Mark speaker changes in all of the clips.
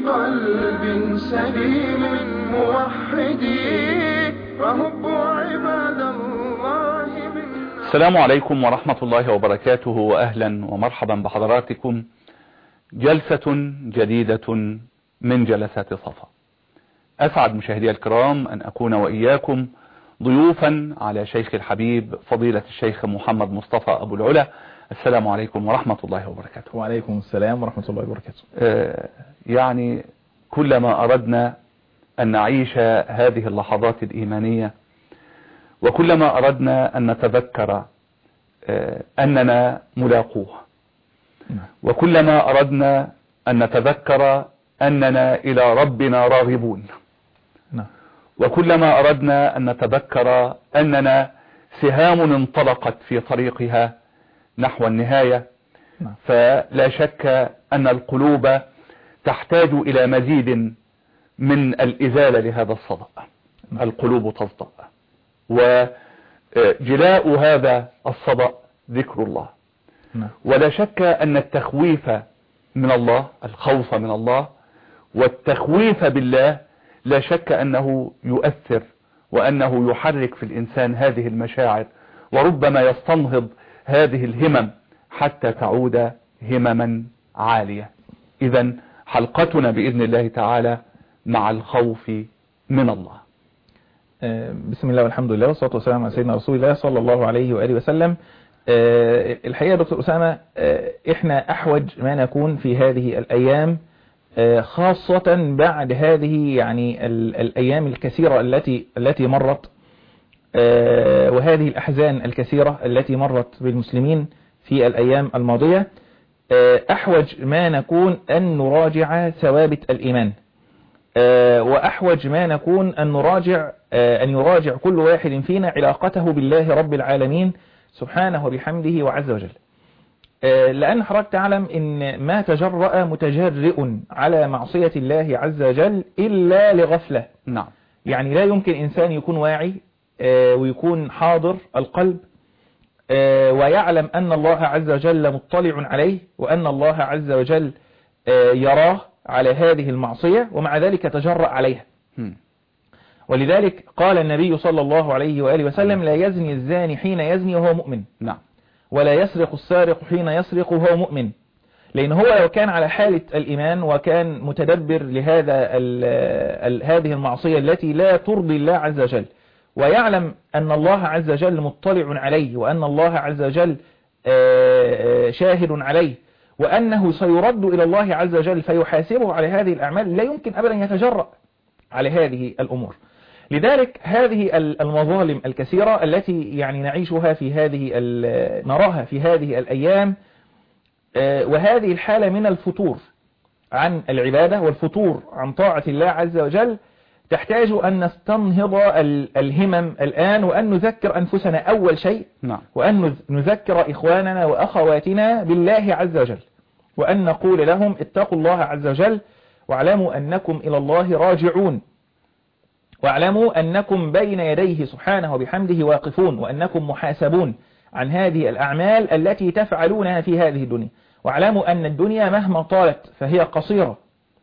Speaker 1: بقلب سليم موحد رهب عباد الله من
Speaker 2: السلام عليكم ورحمة الله وبركاته وأهلا ومرحبا بحضراتكم جلسة جديدة من جلسات صفا أسعد مشاهدي الكرام أن أكون وإياكم ضيوفا على شيخ الحبيب فضيلة الشيخ محمد مصطفى أبو العلا السلام عليكم ورحمة الله وبركاته
Speaker 3: وعليكم السلام ورحمة الله وبركاته
Speaker 2: آه، يعني كلما أردنا أن نعيش هذه اللحظات الإيمانية وكلما أردنا أن نتذكر آه، أننا ملاقوه
Speaker 3: نعم.
Speaker 2: وكلما أردنا أن نتذكر أننا إلى ربنا راغبون
Speaker 3: نعم
Speaker 2: وكلما أردنا أن نتذكر أننا سهام انطلقت في طريقها نحو النهاية
Speaker 3: نعم.
Speaker 2: فلا شك أن القلوب تحتاج إلى مزيد من الإزالة لهذا الصدأ
Speaker 3: نعم.
Speaker 2: القلوب تصدأ وجلاء هذا الصدأ ذكر الله
Speaker 3: نعم
Speaker 2: ولا شك أن التخويف من الله الخوف من الله والتخويف بالله لا شك أنه يؤثر وأنه يحرك في الإنسان هذه المشاعر وربما يستنهض هذه الهمم حتى تعود همما عالية إذا حلقتنا بإذن الله تعالى مع الخوف من الله
Speaker 3: آه، بسم الله والحمد لله والصلاة والسلام على سيدنا رسول الله صلى الله عليه وآله وسلم آه، الحقيقة يا دكتور أسامة آه، إحنا أحوج ما نكون في هذه الأيام آه، خاصة بعد هذه يعني ال- الأيام الكثيرة التي التي مرت آه، وهذه الأحزان الكثيرة التي مرت بالمسلمين في الأيام الماضية آه، أحوج ما نكون أن نراجع ثوابت الإيمان آه، وأحوج ما نكون أن نراجع آه، أن يراجع كل واحد فينا علاقته بالله رب العالمين سبحانه وبحمده وعز وجل آه، لأن حضرتك تعلم أن ما تجرأ متجرئ على معصية الله عز وجل إلا لغفلة
Speaker 2: نعم
Speaker 3: يعني لا يمكن إنسان يكون واعي آه، ويكون حاضر القلب آه، ويعلم أن الله عز وجل مطلع عليه وأن الله عز وجل آه، يراه على هذه المعصية ومع ذلك تجرأ عليها
Speaker 2: هم.
Speaker 3: ولذلك قال النبي صلى الله عليه وآله وسلم لا يزني الزاني حين يزني وهو مؤمن
Speaker 2: نعم
Speaker 3: ولا يسرق السارق حين يسرق وهو مؤمن لأن هو لو كان على حالة الإيمان وكان متدبر لهذا ال ال هذه المعصية التي لا ترضي الله عز وجل ويعلم أن الله عز وجل مطلع عليه وأن الله عز وجل آه، آه، شاهد عليه وأنه سيرد إلى الله عز وجل فيحاسبه على هذه الأعمال لا يمكن أبدا يتجرأ على هذه الأمور لذلك هذه ال- المظالم الكثيرة التي يعني نعيشها في هذه ال- نراها في هذه الأيام آه، وهذه الحالة من الفتور عن العبادة والفتور عن طاعة الله عز وجل تحتاج أن نستنهض ال- الهمم الآن وأن نذكر أنفسنا أول شيء
Speaker 2: نعم
Speaker 3: وأن نذ- نذكر إخواننا وأخواتنا بالله عز وجل وأن نقول لهم اتقوا الله عز وجل واعلموا أنكم إلى الله راجعون واعلموا أنكم بين يديه سبحانه وبحمده واقفون وأنكم محاسبون عن هذه الأعمال التي تفعلونها في هذه الدنيا واعلموا أن الدنيا مهما طالت فهي قصيرة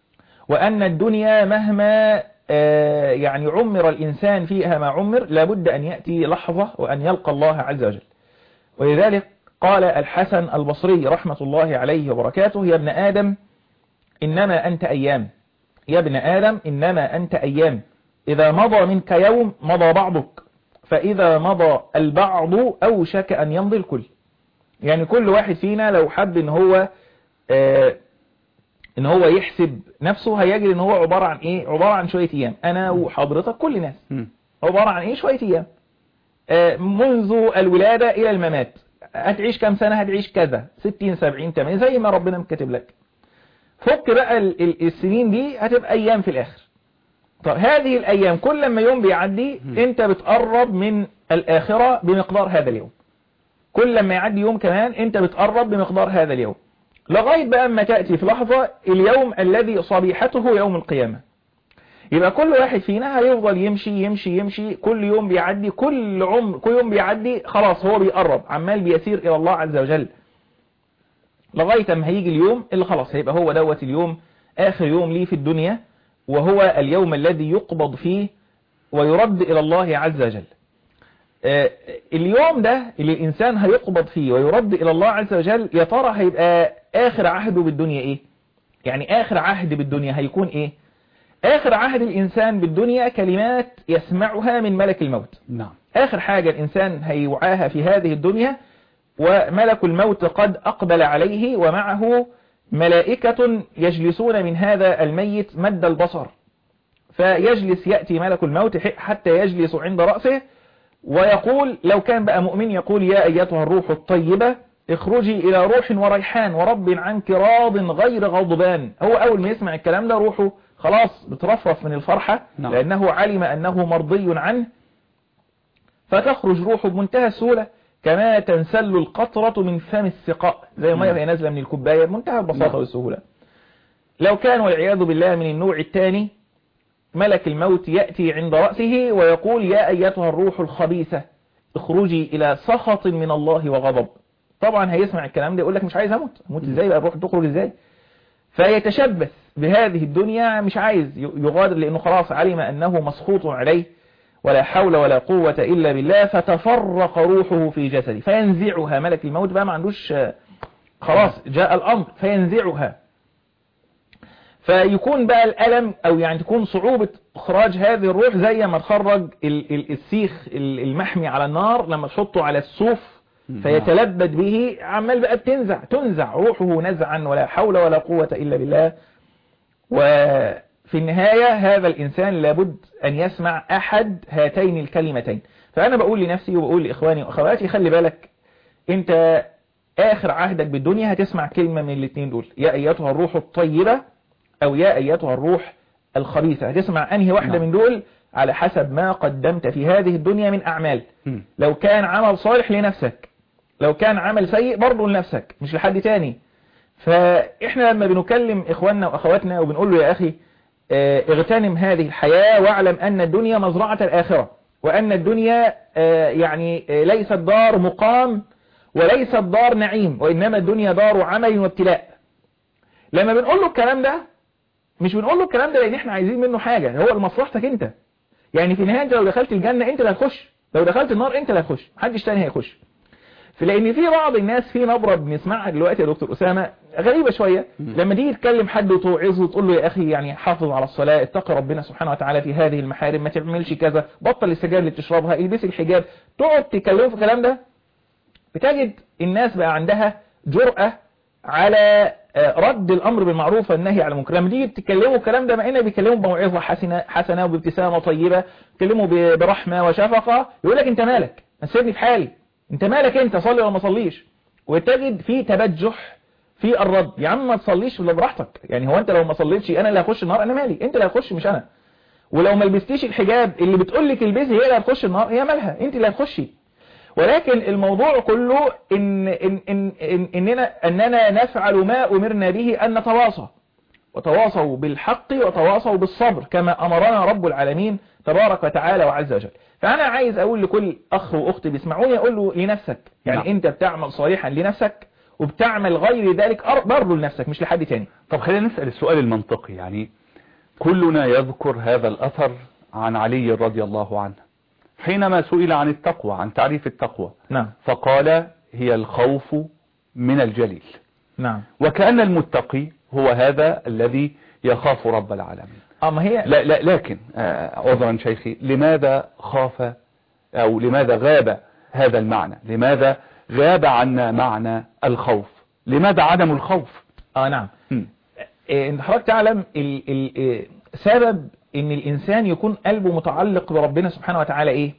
Speaker 3: وأن الدنيا مهما آه، يعني عمر الإنسان فيها ما عمر لابد أن يأتي لحظة وأن يلقى الله عز وجل ولذلك قال الحسن البصري رحمة الله عليه وبركاته يا ابن آدم إنما أنت أيام يا ابن آدم إنما أنت أيام إذا مضى منك يوم مضى بعضك فإذا مضى البعض أوشك أن يمضي الكل يعني كل واحد فينا لو حب إن هو آه إن هو يحسب نفسه هيجد إن هو عبارة عن إيه عبارة عن شوية أيام أنا وحضرتك كل الناس
Speaker 2: هم.
Speaker 3: عبارة عن إيه شوية أيام آه منذ الولادة إلى الممات هتعيش كام سنة هتعيش كذا 60 70 80 زي ما ربنا مكتب لك فك بقى ال- ال- السنين دي هتبقى أيام في الآخر طب هذه الأيام كل ما يوم بيعدي أنت بتقرب من الآخرة بمقدار هذا اليوم كل ما يعدي يوم كمان أنت بتقرب بمقدار هذا اليوم لغاية بقى أما تأتي في لحظة اليوم الذي صبيحته يوم القيامة يبقى كل واحد فينا هيفضل يمشي يمشي يمشي كل يوم بيعدي كل عمر كل يوم بيعدي خلاص هو بيقرب عمال بيسير إلى الله عز وجل لغاية ما هيجي اليوم اللي خلاص هيبقى هو دوت اليوم آخر يوم ليه في الدنيا وهو اليوم الذي يقبض فيه ويرد إلى الله عز وجل آه، اليوم ده اللي الإنسان هيقبض فيه ويرد إلى الله عز وجل يا ترى هيبقى آخر عهده بالدنيا إيه يعني آخر عهد بالدنيا هيكون إيه آخر عهد الإنسان بالدنيا كلمات يسمعها من ملك الموت
Speaker 2: نعم
Speaker 3: آخر حاجة الإنسان هيوعاها في هذه الدنيا وملك الموت قد أقبل عليه ومعه ملائكة يجلسون من هذا الميت مد البصر فيجلس يأتي ملك الموت حتى يجلس عند رأسه ويقول لو كان بقى مؤمن يقول يا أيتها الروح الطيبة اخرجي إلى روح وريحان ورب عنك راض غير غضبان هو أول ما يسمع الكلام ده روحه خلاص بترفرف من الفرحة
Speaker 2: نعم.
Speaker 3: لأنه علم أنه مرضي عنه فتخرج روحه بمنتهى السهولة كما تنسل القطرة من فم السقاء زي ما هي نازلة من الكوباية بمنتهى البساطة
Speaker 2: نعم.
Speaker 3: والسهولة لو كان والعياذ بالله من النوع الثاني ملك الموت يأتي عند رأسه ويقول يا أيتها الروح الخبيثة اخرجي إلى سخط من الله وغضب طبعا هيسمع الكلام ده يقول لك مش عايز أموت أموت إزاي بقى الروح تخرج إزاي فيتشبث بهذه الدنيا مش عايز يغادر لأنه خلاص علم أنه مسخوط عليه ولا حول ولا قوة إلا بالله فتفرق روحه في جسده فينزعها ملك الموت بقى ما عندوش خلاص جاء الأمر فينزعها فيكون بقى الألم أو يعني تكون صعوبة إخراج هذه الروح زي ما تخرج ال- ال- السيخ ال- المحمي على النار لما تحطه على الصوف فيتلبد به عمال بقى بتنزع تنزع روحه نزعا ولا حول ولا قوة إلا بالله وفي النهاية هذا الإنسان لابد أن يسمع أحد هاتين الكلمتين فأنا بقول لنفسي وبقول لإخواني وأخواتي خلي بالك أنت آخر عهدك بالدنيا هتسمع كلمة من الاثنين دول يا أيتها الروح الطيبة أو يا أيتها الروح الخبيثة هتسمع أنهي واحدة
Speaker 2: نعم.
Speaker 3: من دول على حسب ما قدمت في هذه الدنيا من أعمال
Speaker 2: مم.
Speaker 3: لو كان عمل صالح لنفسك لو كان عمل سيء برضه لنفسك مش لحد تاني فإحنا لما بنكلم إخواننا وأخواتنا وبنقول له يا أخي آه، اغتنم هذه الحياة واعلم أن الدنيا مزرعة الآخرة وأن الدنيا آه، يعني آه، ليست دار مقام وليست دار نعيم وإنما الدنيا دار عمل وابتلاء لما بنقول له الكلام ده مش بنقول له الكلام ده لأن احنا عايزين منه حاجة هو لمصلحتك انت يعني في النهاية انت لو دخلت الجنة انت اللي هتخش لو دخلت النار انت اللي هتخش محدش تاني هيخش فلان في بعض الناس في نبرة بنسمعها دلوقتي يا دكتور أسامة غريبة شوية لما تيجي تكلم حد وتوعظه وتقول له يا أخي يعني حافظ على الصلاة اتقي ربنا سبحانه وتعالى في هذه المحارم ما تعملش كذا بطل السجاير اللي بتشربها البس الحجاب تقعد تكلمه في الكلام ده بتجد الناس بقى عندها جرأة على آه، رد الأمر بالمعروف والنهي عن المنكر لما تيجي تتكلموا الكلام ده مع انه بيتكلموا بموعظة حسنة حسنة وبابتسامة طيبة بيتكلموا ب- برحمة وشفقة يقول لك انت مالك ما تسيبني في حالي انت مالك انت صلي ولا ما صليش وتجد في تبجح في الرد يا عم ما تصليش ولا براحتك يعني هو انت لو ما صليتش انا اللي هخش النار انا مالي انت اللي هتخش مش انا ولو ما لبستيش الحجاب اللي بتقول لك البسي هي اللي هتخش النار هي مالها انت اللي هتخشي ولكن الموضوع كله إن إن إن إن إننا أننا نفعل ما أمرنا به أن نتواصى وتواصوا بالحق وتواصوا بالصبر كما أمرنا رب العالمين تبارك وتعالى وعز وجل فأنا عايز أقول لكل أخ وأخت بيسمعوني أقول له لنفسك يعني
Speaker 2: نعم.
Speaker 3: أنت بتعمل صالحا لنفسك وبتعمل غير ذلك أر- برضه لنفسك مش لحد تاني
Speaker 2: طب خلينا نسأل السؤال المنطقي يعني كلنا يذكر هذا الأثر عن علي رضي الله عنه حينما سئل عن التقوى عن تعريف التقوى
Speaker 3: نعم
Speaker 2: فقال هي الخوف من الجليل
Speaker 3: نعم
Speaker 2: وكأن المتقي هو هذا الذي يخاف رب العالمين
Speaker 3: أما هي
Speaker 2: لا لا لكن آه، عذرا شيخي لماذا خاف أو لماذا غاب هذا المعنى لماذا غاب عنا معنى الخوف لماذا عدم الخوف
Speaker 3: آه نعم
Speaker 2: مم.
Speaker 3: إيه، انت حضرتك تعلم ال ال إيه، سبب ان الانسان يكون قلبه متعلق بربنا سبحانه وتعالى ايه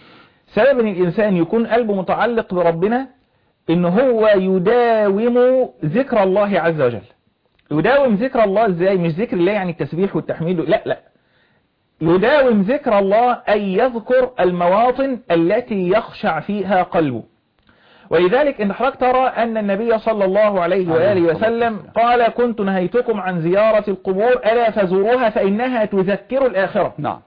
Speaker 3: سبب ان الانسان يكون قلبه متعلق بربنا ان هو يداوم ذكر الله عز وجل يداوم ذكر الله ازاي مش ذكر الله يعني التسبيح والتحميد لا لا يداوم ذكر الله أن يذكر المواطن التي يخشع فيها قلبه ولذلك إن حضرتك ترى أن النبي صلى الله عليه وآله
Speaker 2: عليه الصلاة
Speaker 3: وسلم
Speaker 2: والسلام.
Speaker 3: قال كنت نهيتكم عن زيارة القبور ألا فزوروها فإنها تذكر الآخرة
Speaker 2: نعم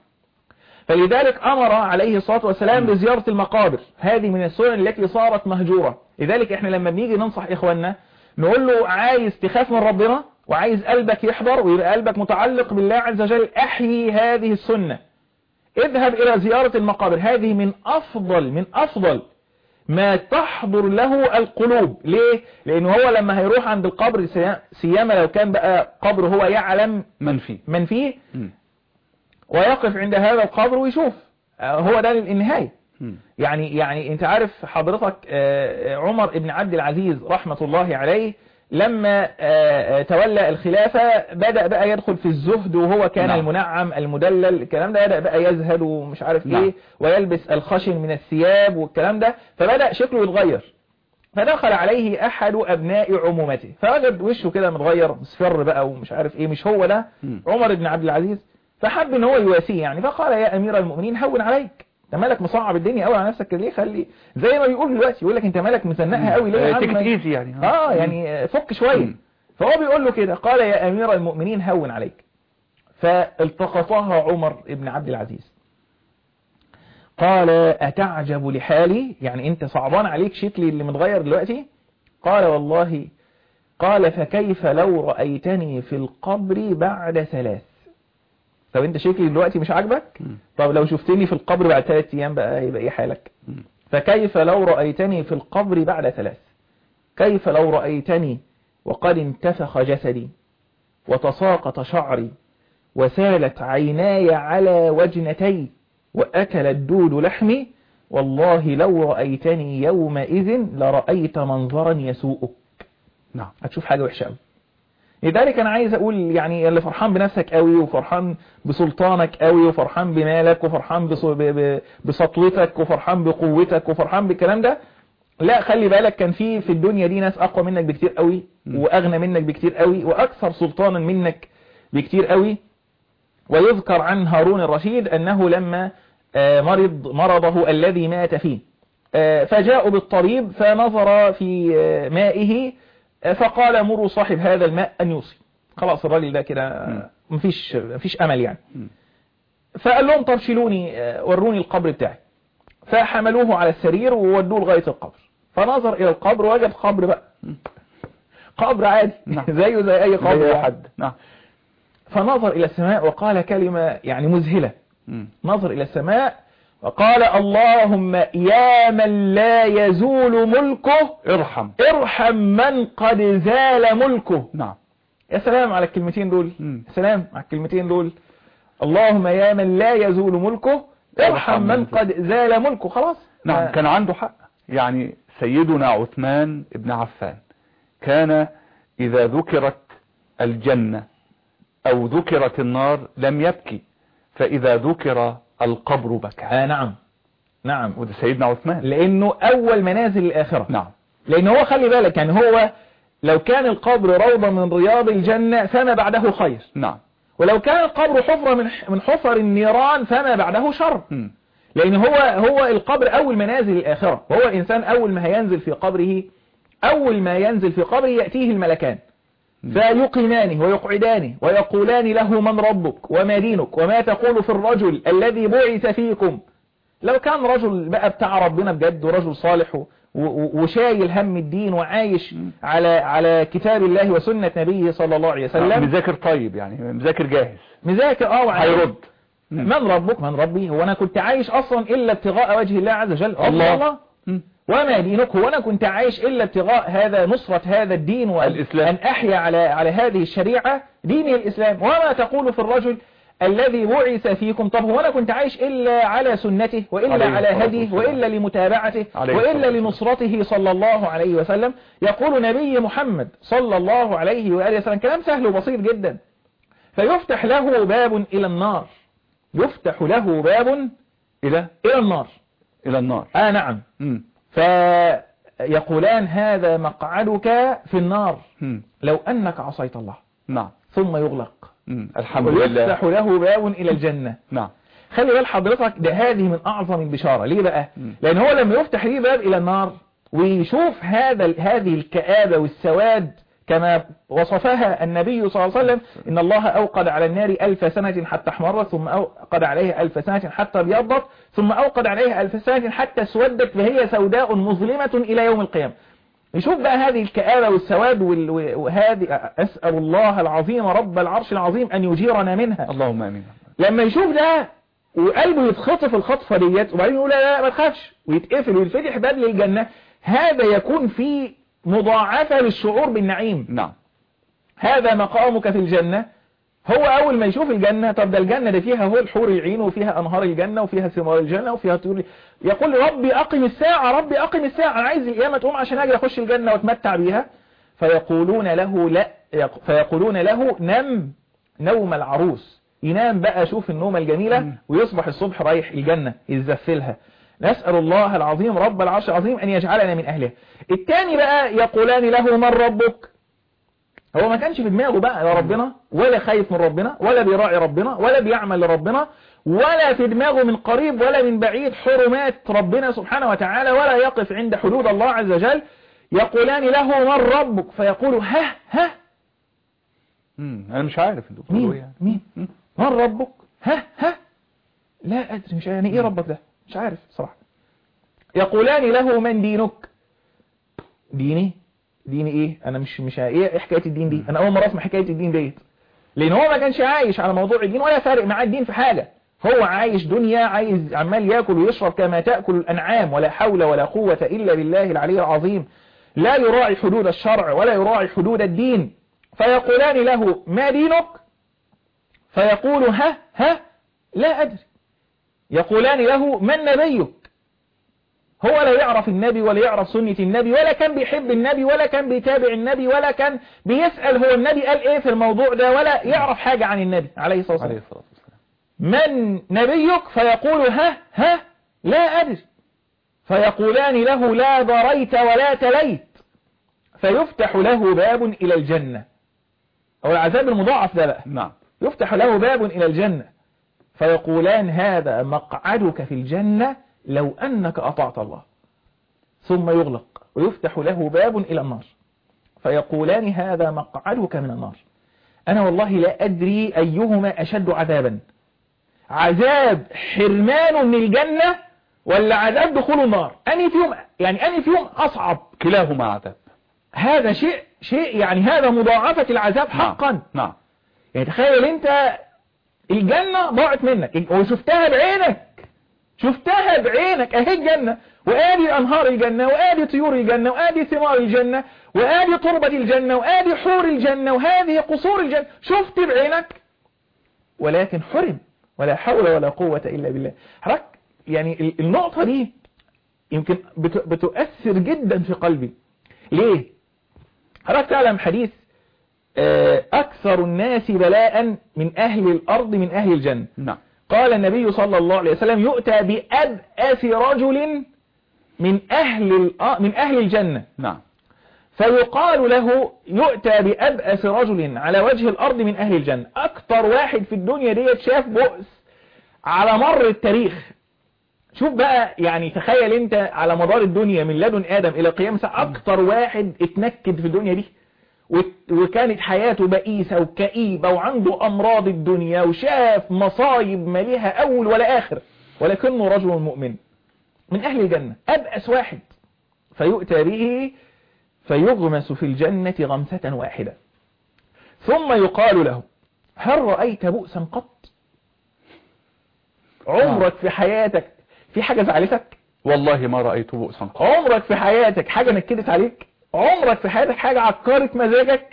Speaker 3: فلذلك أمر عليه الصلاة والسلام بزيارة المقابر هذه من السنن التي صارت مهجورة لذلك احنا لما بنيجي ننصح إخواننا نقول له عايز تخاف من ربنا وعايز قلبك يحضر ويبقى قلبك متعلق بالله عز وجل احيي هذه السنة اذهب الى زيارة المقابر هذه من افضل من افضل ما تحضر له القلوب ليه لانه هو لما هيروح عند القبر سيما لو كان بقى قبر هو يعلم
Speaker 2: من فيه
Speaker 3: من فيه
Speaker 2: مم.
Speaker 3: ويقف عند هذا القبر ويشوف آه، هو ده النهاية
Speaker 2: مم.
Speaker 3: يعني يعني انت عارف حضرتك آه، عمر بن عبد العزيز رحمة الله عليه لما آه، آه، تولى الخلافة بدأ بقى يدخل في الزهد وهو كان
Speaker 2: نعم.
Speaker 3: المنعم المدلل الكلام ده بدأ بقى يزهد ومش عارف
Speaker 2: نعم.
Speaker 3: ايه ويلبس الخشن من الثياب والكلام ده فبدأ شكله يتغير فدخل عليه احد ابناء عمومته فوجد وشه كده متغير مصفر بقى ومش عارف ايه مش هو ده
Speaker 2: مم.
Speaker 3: عمر بن عبد العزيز فحب ان هو يواسيه يعني فقال يا امير المؤمنين هون عليك انت مالك مصعب الدنيا قوي على نفسك كده ليه خلي زي ما بيقول دلوقتي يقول لك انت مالك مزنقها قوي ليه يا عم
Speaker 2: تيكت
Speaker 3: ما-
Speaker 2: ايزي يعني
Speaker 3: اه يعني فك شوية
Speaker 2: مم.
Speaker 3: فهو بيقول له كده قال يا امير المؤمنين هون عليك فالتقطها عمر بن عبد العزيز قال اتعجب لحالي يعني انت صعبان عليك شكلي اللي متغير دلوقتي قال والله قال فكيف لو رأيتني في القبر بعد ثلاث طب انت شكلي دلوقتي مش عاجبك
Speaker 2: مم.
Speaker 3: طب لو شفتني في القبر بعد ثلاث ايام بقى يبقى ايه حالك
Speaker 2: مم.
Speaker 3: فكيف لو رأيتني في القبر بعد ثلاث كيف لو رأيتني وقد انتفخ جسدي وتساقط شعري وسالت عيناي على وجنتي وأكل الدود لحمي والله لو رأيتني يومئذ لرأيت منظرا يسوءك
Speaker 2: نعم
Speaker 3: هتشوف حاجة وحشة قوي لذلك انا عايز اقول يعني اللي فرحان بنفسك قوي وفرحان بسلطانك قوي وفرحان بمالك وفرحان بص- ب- ب- بسطوتك وفرحان بقوتك وفرحان بالكلام ده لا خلي بالك كان في في الدنيا دي ناس اقوى منك بكتير قوي واغنى منك بكتير قوي واكثر سلطانا منك بكتير قوي ويذكر عن هارون الرشيد انه لما آه، مرض مرضه الذي مات فيه آه، فجاءوا بالطبيب فنظر في آه، مائه آه، فقال مروا صاحب هذا الماء أن يوصي خلاص الراجل ده كده آه، مفيش مفيش أمل يعني
Speaker 2: مم.
Speaker 3: فقال لهم طب شيلوني آه، وروني القبر بتاعي فحملوه على السرير وودوه لغاية القبر فنظر إلى القبر وجد قبر بقى قبر عادي
Speaker 2: نعم.
Speaker 3: زيه زي أي قبر
Speaker 2: زي
Speaker 3: يعني.
Speaker 2: حد نعم
Speaker 3: فنظر إلى السماء وقال كلمة يعني مذهلة
Speaker 2: مم.
Speaker 3: نظر إلى السماء وقال اللهم يا من لا يزول ملكه
Speaker 2: ارحم
Speaker 3: ارحم من قد زال ملكه
Speaker 2: نعم
Speaker 3: يا سلام على الكلمتين دول
Speaker 2: مم.
Speaker 3: يا سلام على الكلمتين دول اللهم يا من لا يزول ملكه ارحم من قد زال ملكه خلاص
Speaker 2: نعم
Speaker 3: آه،
Speaker 2: كان عنده حق يعني سيدنا عثمان بن عفان كان إذا ذكرت الجنة أو ذكرت النار لم يبكي فإذا ذكر القبر بكى
Speaker 3: آه نعم نعم
Speaker 2: وده سيدنا عثمان
Speaker 3: لأنه أول منازل الآخرة
Speaker 2: نعم
Speaker 3: لأن هو خلي بالك يعني هو لو كان القبر روضة من رياض الجنة فما بعده خير
Speaker 2: نعم
Speaker 3: ولو كان القبر حفرة من من حفر النيران فما بعده شر
Speaker 2: مم.
Speaker 3: لأن هو هو القبر أول منازل الآخرة وهو الإنسان أول ما هينزل في قبره أول ما ينزل في قبره يأتيه الملكان فيقيمانه ويقعدانه ويقولان له من ربك وما دينك وما تقول في الرجل الذي بعث فيكم لو كان رجل بقى بتاع ربنا بجد ورجل صالح و- و- وشايل هم الدين وعايش على على كتاب الله وسنة نبيه صلى الله عليه وسلم
Speaker 2: مذاكر طيب يعني مذاكر جاهز
Speaker 3: مذاكر اه وعايش.
Speaker 2: هيرد مم.
Speaker 3: من ربك من ربي هو انا كنت عايش اصلا الا ابتغاء وجه الله عز وجل
Speaker 2: الله.
Speaker 3: الله
Speaker 2: مم.
Speaker 3: وما دينك هو انا كنت عايش الا ابتغاء هذا نصرة هذا الدين وان
Speaker 2: الإسلام.
Speaker 3: أن احيا على على هذه الشريعة دين الاسلام وما تقول في الرجل الذي بعث فيكم طب هو انا كنت عايش الا على سنته والا
Speaker 2: عليه
Speaker 3: على
Speaker 2: الصلاة
Speaker 3: هديه
Speaker 2: والسلام.
Speaker 3: والا لمتابعته
Speaker 2: عليه
Speaker 3: والا
Speaker 2: الصلاة والسلام.
Speaker 3: لنصرته صلى الله عليه وسلم يقول نبي محمد صلى الله عليه واله وسلم كلام سهل وبسيط جدا فيفتح له باب الى النار يفتح له باب
Speaker 2: إلى
Speaker 3: إلى النار
Speaker 2: إلى النار
Speaker 3: آه نعم
Speaker 2: مم.
Speaker 3: فيقولان هذا مقعدك في النار
Speaker 2: مم.
Speaker 3: لو أنك عصيت الله
Speaker 2: نعم
Speaker 3: ثم يغلق
Speaker 2: مم. الحمد لله
Speaker 3: ويفتح له باب إلى الجنة
Speaker 2: نعم
Speaker 3: خلي بال حضرتك ده هذه من أعظم البشارة ليه بقى
Speaker 2: مم.
Speaker 3: لأن هو لما يفتح ليه باب إلى النار ويشوف هذا هذه الكآبة والسواد كما وصفها النبي صلى الله عليه وسلم إن الله أوقد على النار ألف سنة حتى احمرت ثم أوقد عليها ألف سنة حتى ابيضت ثم أوقد عليها ألف سنة حتى اسودت فهي سوداء مظلمة إلى يوم القيامة يشوف بقى هذه الكآبة والسواد وال- وهذه أسأل الله العظيم رب العرش العظيم أن يجيرنا منها
Speaker 2: اللهم امين
Speaker 3: لما يشوف ده وقلبه يتخطف الخطفة ديت وبعدين يقول لا لا ما تخافش ويتقفل ويتفتح باب للجنة هذا يكون في مضاعفة للشعور بالنعيم
Speaker 2: نعم
Speaker 3: هذا مقامك في الجنة هو أول ما يشوف الجنة طب ده الجنة ده فيها هو الحور العين وفيها أنهار الجنة وفيها ثمار الجنة وفيها طيور يقول ربي أقم الساعة ربي أقم الساعة أنا عايز القيامة تقوم عشان أجي أخش الجنة وأتمتع بيها فيقولون له لا يق- فيقولون له نم نوم العروس ينام بقى شوف النومة الجميلة ويصبح الصبح رايح الجنة يزفلها نسأل الله العظيم رب العرش العظيم أن يجعلنا من أهلها الثاني بقى يقولان له من ربك هو ما كانش في دماغه بقى لا ربنا ولا خايف من ربنا ولا بيراعي ربنا ولا بيعمل لربنا ولا في دماغه من قريب ولا من بعيد حرمات ربنا سبحانه وتعالى ولا يقف عند حدود الله عز وجل يقولان له من ربك فيقول ها ها
Speaker 2: مم. انا مش عارف انتوا بتقولوا ايه
Speaker 3: مين
Speaker 2: يعني.
Speaker 3: مين
Speaker 2: مم.
Speaker 3: من ربك ها ها لا أدري مش يعني إيه ربك ده مش عارف صراحة يقولان له من دينك ديني ديني إيه أنا مش مش إيه إيه حكاية الدين دي أنا أول مرة أسمع حكاية الدين ديت لأن هو ما كانش عايش على موضوع الدين ولا فارق معاه الدين في حاجة هو عايش دنيا عايز عمال ياكل ويشرب كما تأكل الأنعام ولا حول ولا قوة إلا بالله العلي العظيم لا يراعي حدود الشرع ولا يراعي حدود الدين فيقولان له ما دينك فيقول ها ها لا أدري يقولان له من نبيك هو لا يعرف النبي ولا يعرف سنة النبي ولا كان بيحب النبي ولا كان بيتابع النبي ولا كان بيسأل هو النبي قال ايه في الموضوع ده ولا يعرف حاجة عن النبي عليه الصلاة
Speaker 2: عليه
Speaker 3: والسلام
Speaker 2: الصلاة والسلام
Speaker 3: من نبيك فيقول ها ها لا أدري فيقولان له لا ضريت ولا تليت فيفتح له باب إلى الجنة أو العذاب المضاعف ده بقى
Speaker 2: نعم
Speaker 3: يفتح له باب إلى الجنة فيقولان هذا مقعدك في الجنة لو أنك أطعت الله ثم يغلق ويفتح له باب إلى النار فيقولان هذا مقعدك من النار أنا والله لا أدري أيهما أشد عذابا عذاب حرمان من الجنة ولا عذاب دخول النار أني فيهم يعني أني فيهم أصعب
Speaker 2: كلاهما عذاب
Speaker 3: هذا شيء شيء يعني هذا مضاعفة العذاب حقا
Speaker 2: نعم, نعم.
Speaker 3: يعني تخيل انت الجنة ضاعت منك وشفتها بعينك شفتها بعينك اهي الجنة وادي انهار الجنة وادي طيور الجنة وادي ثمار الجنة وادي تربة الجنة وادي حور الجنة وهذه قصور الجنة شفت بعينك ولكن حرم ولا حول ولا قوة الا بالله حضرتك يعني ال- النقطة دي يمكن بت- بتؤثر جدا في قلبي ليه حضرتك تعلم حديث آه، أكثر الناس بلاء من أهل الأرض من أهل الجنة
Speaker 2: نعم
Speaker 3: قال النبي صلى الله عليه وسلم يؤتى بأبأس رجل من أهل الأ- من أهل الجنة
Speaker 2: نعم
Speaker 3: فيقال له يؤتى بأبأس رجل على وجه الأرض من أهل الجنة أكتر واحد في الدنيا ديت شاف بؤس على مر التاريخ شوف بقى يعني تخيل انت على مدار الدنيا من لدن آدم إلى قيام الساعة أكتر واحد اتنكد في الدنيا دي وت- وكانت حياته بئيسة وكئيبة وعنده أمراض الدنيا وشاف مصايب ما ليها أول ولا آخر ولكنه رجل مؤمن من أهل الجنة أبأس واحد فيؤتى به فيغمس في الجنة غمسة واحدة ثم يقال له هل رأيت بؤسا قط عمرك في حياتك في حاجة زعلتك
Speaker 2: والله ما رأيت بؤسا قط
Speaker 3: عمرك في حياتك حاجة نكدت عليك عمرك في حياتك حاجة عكرت مزاجك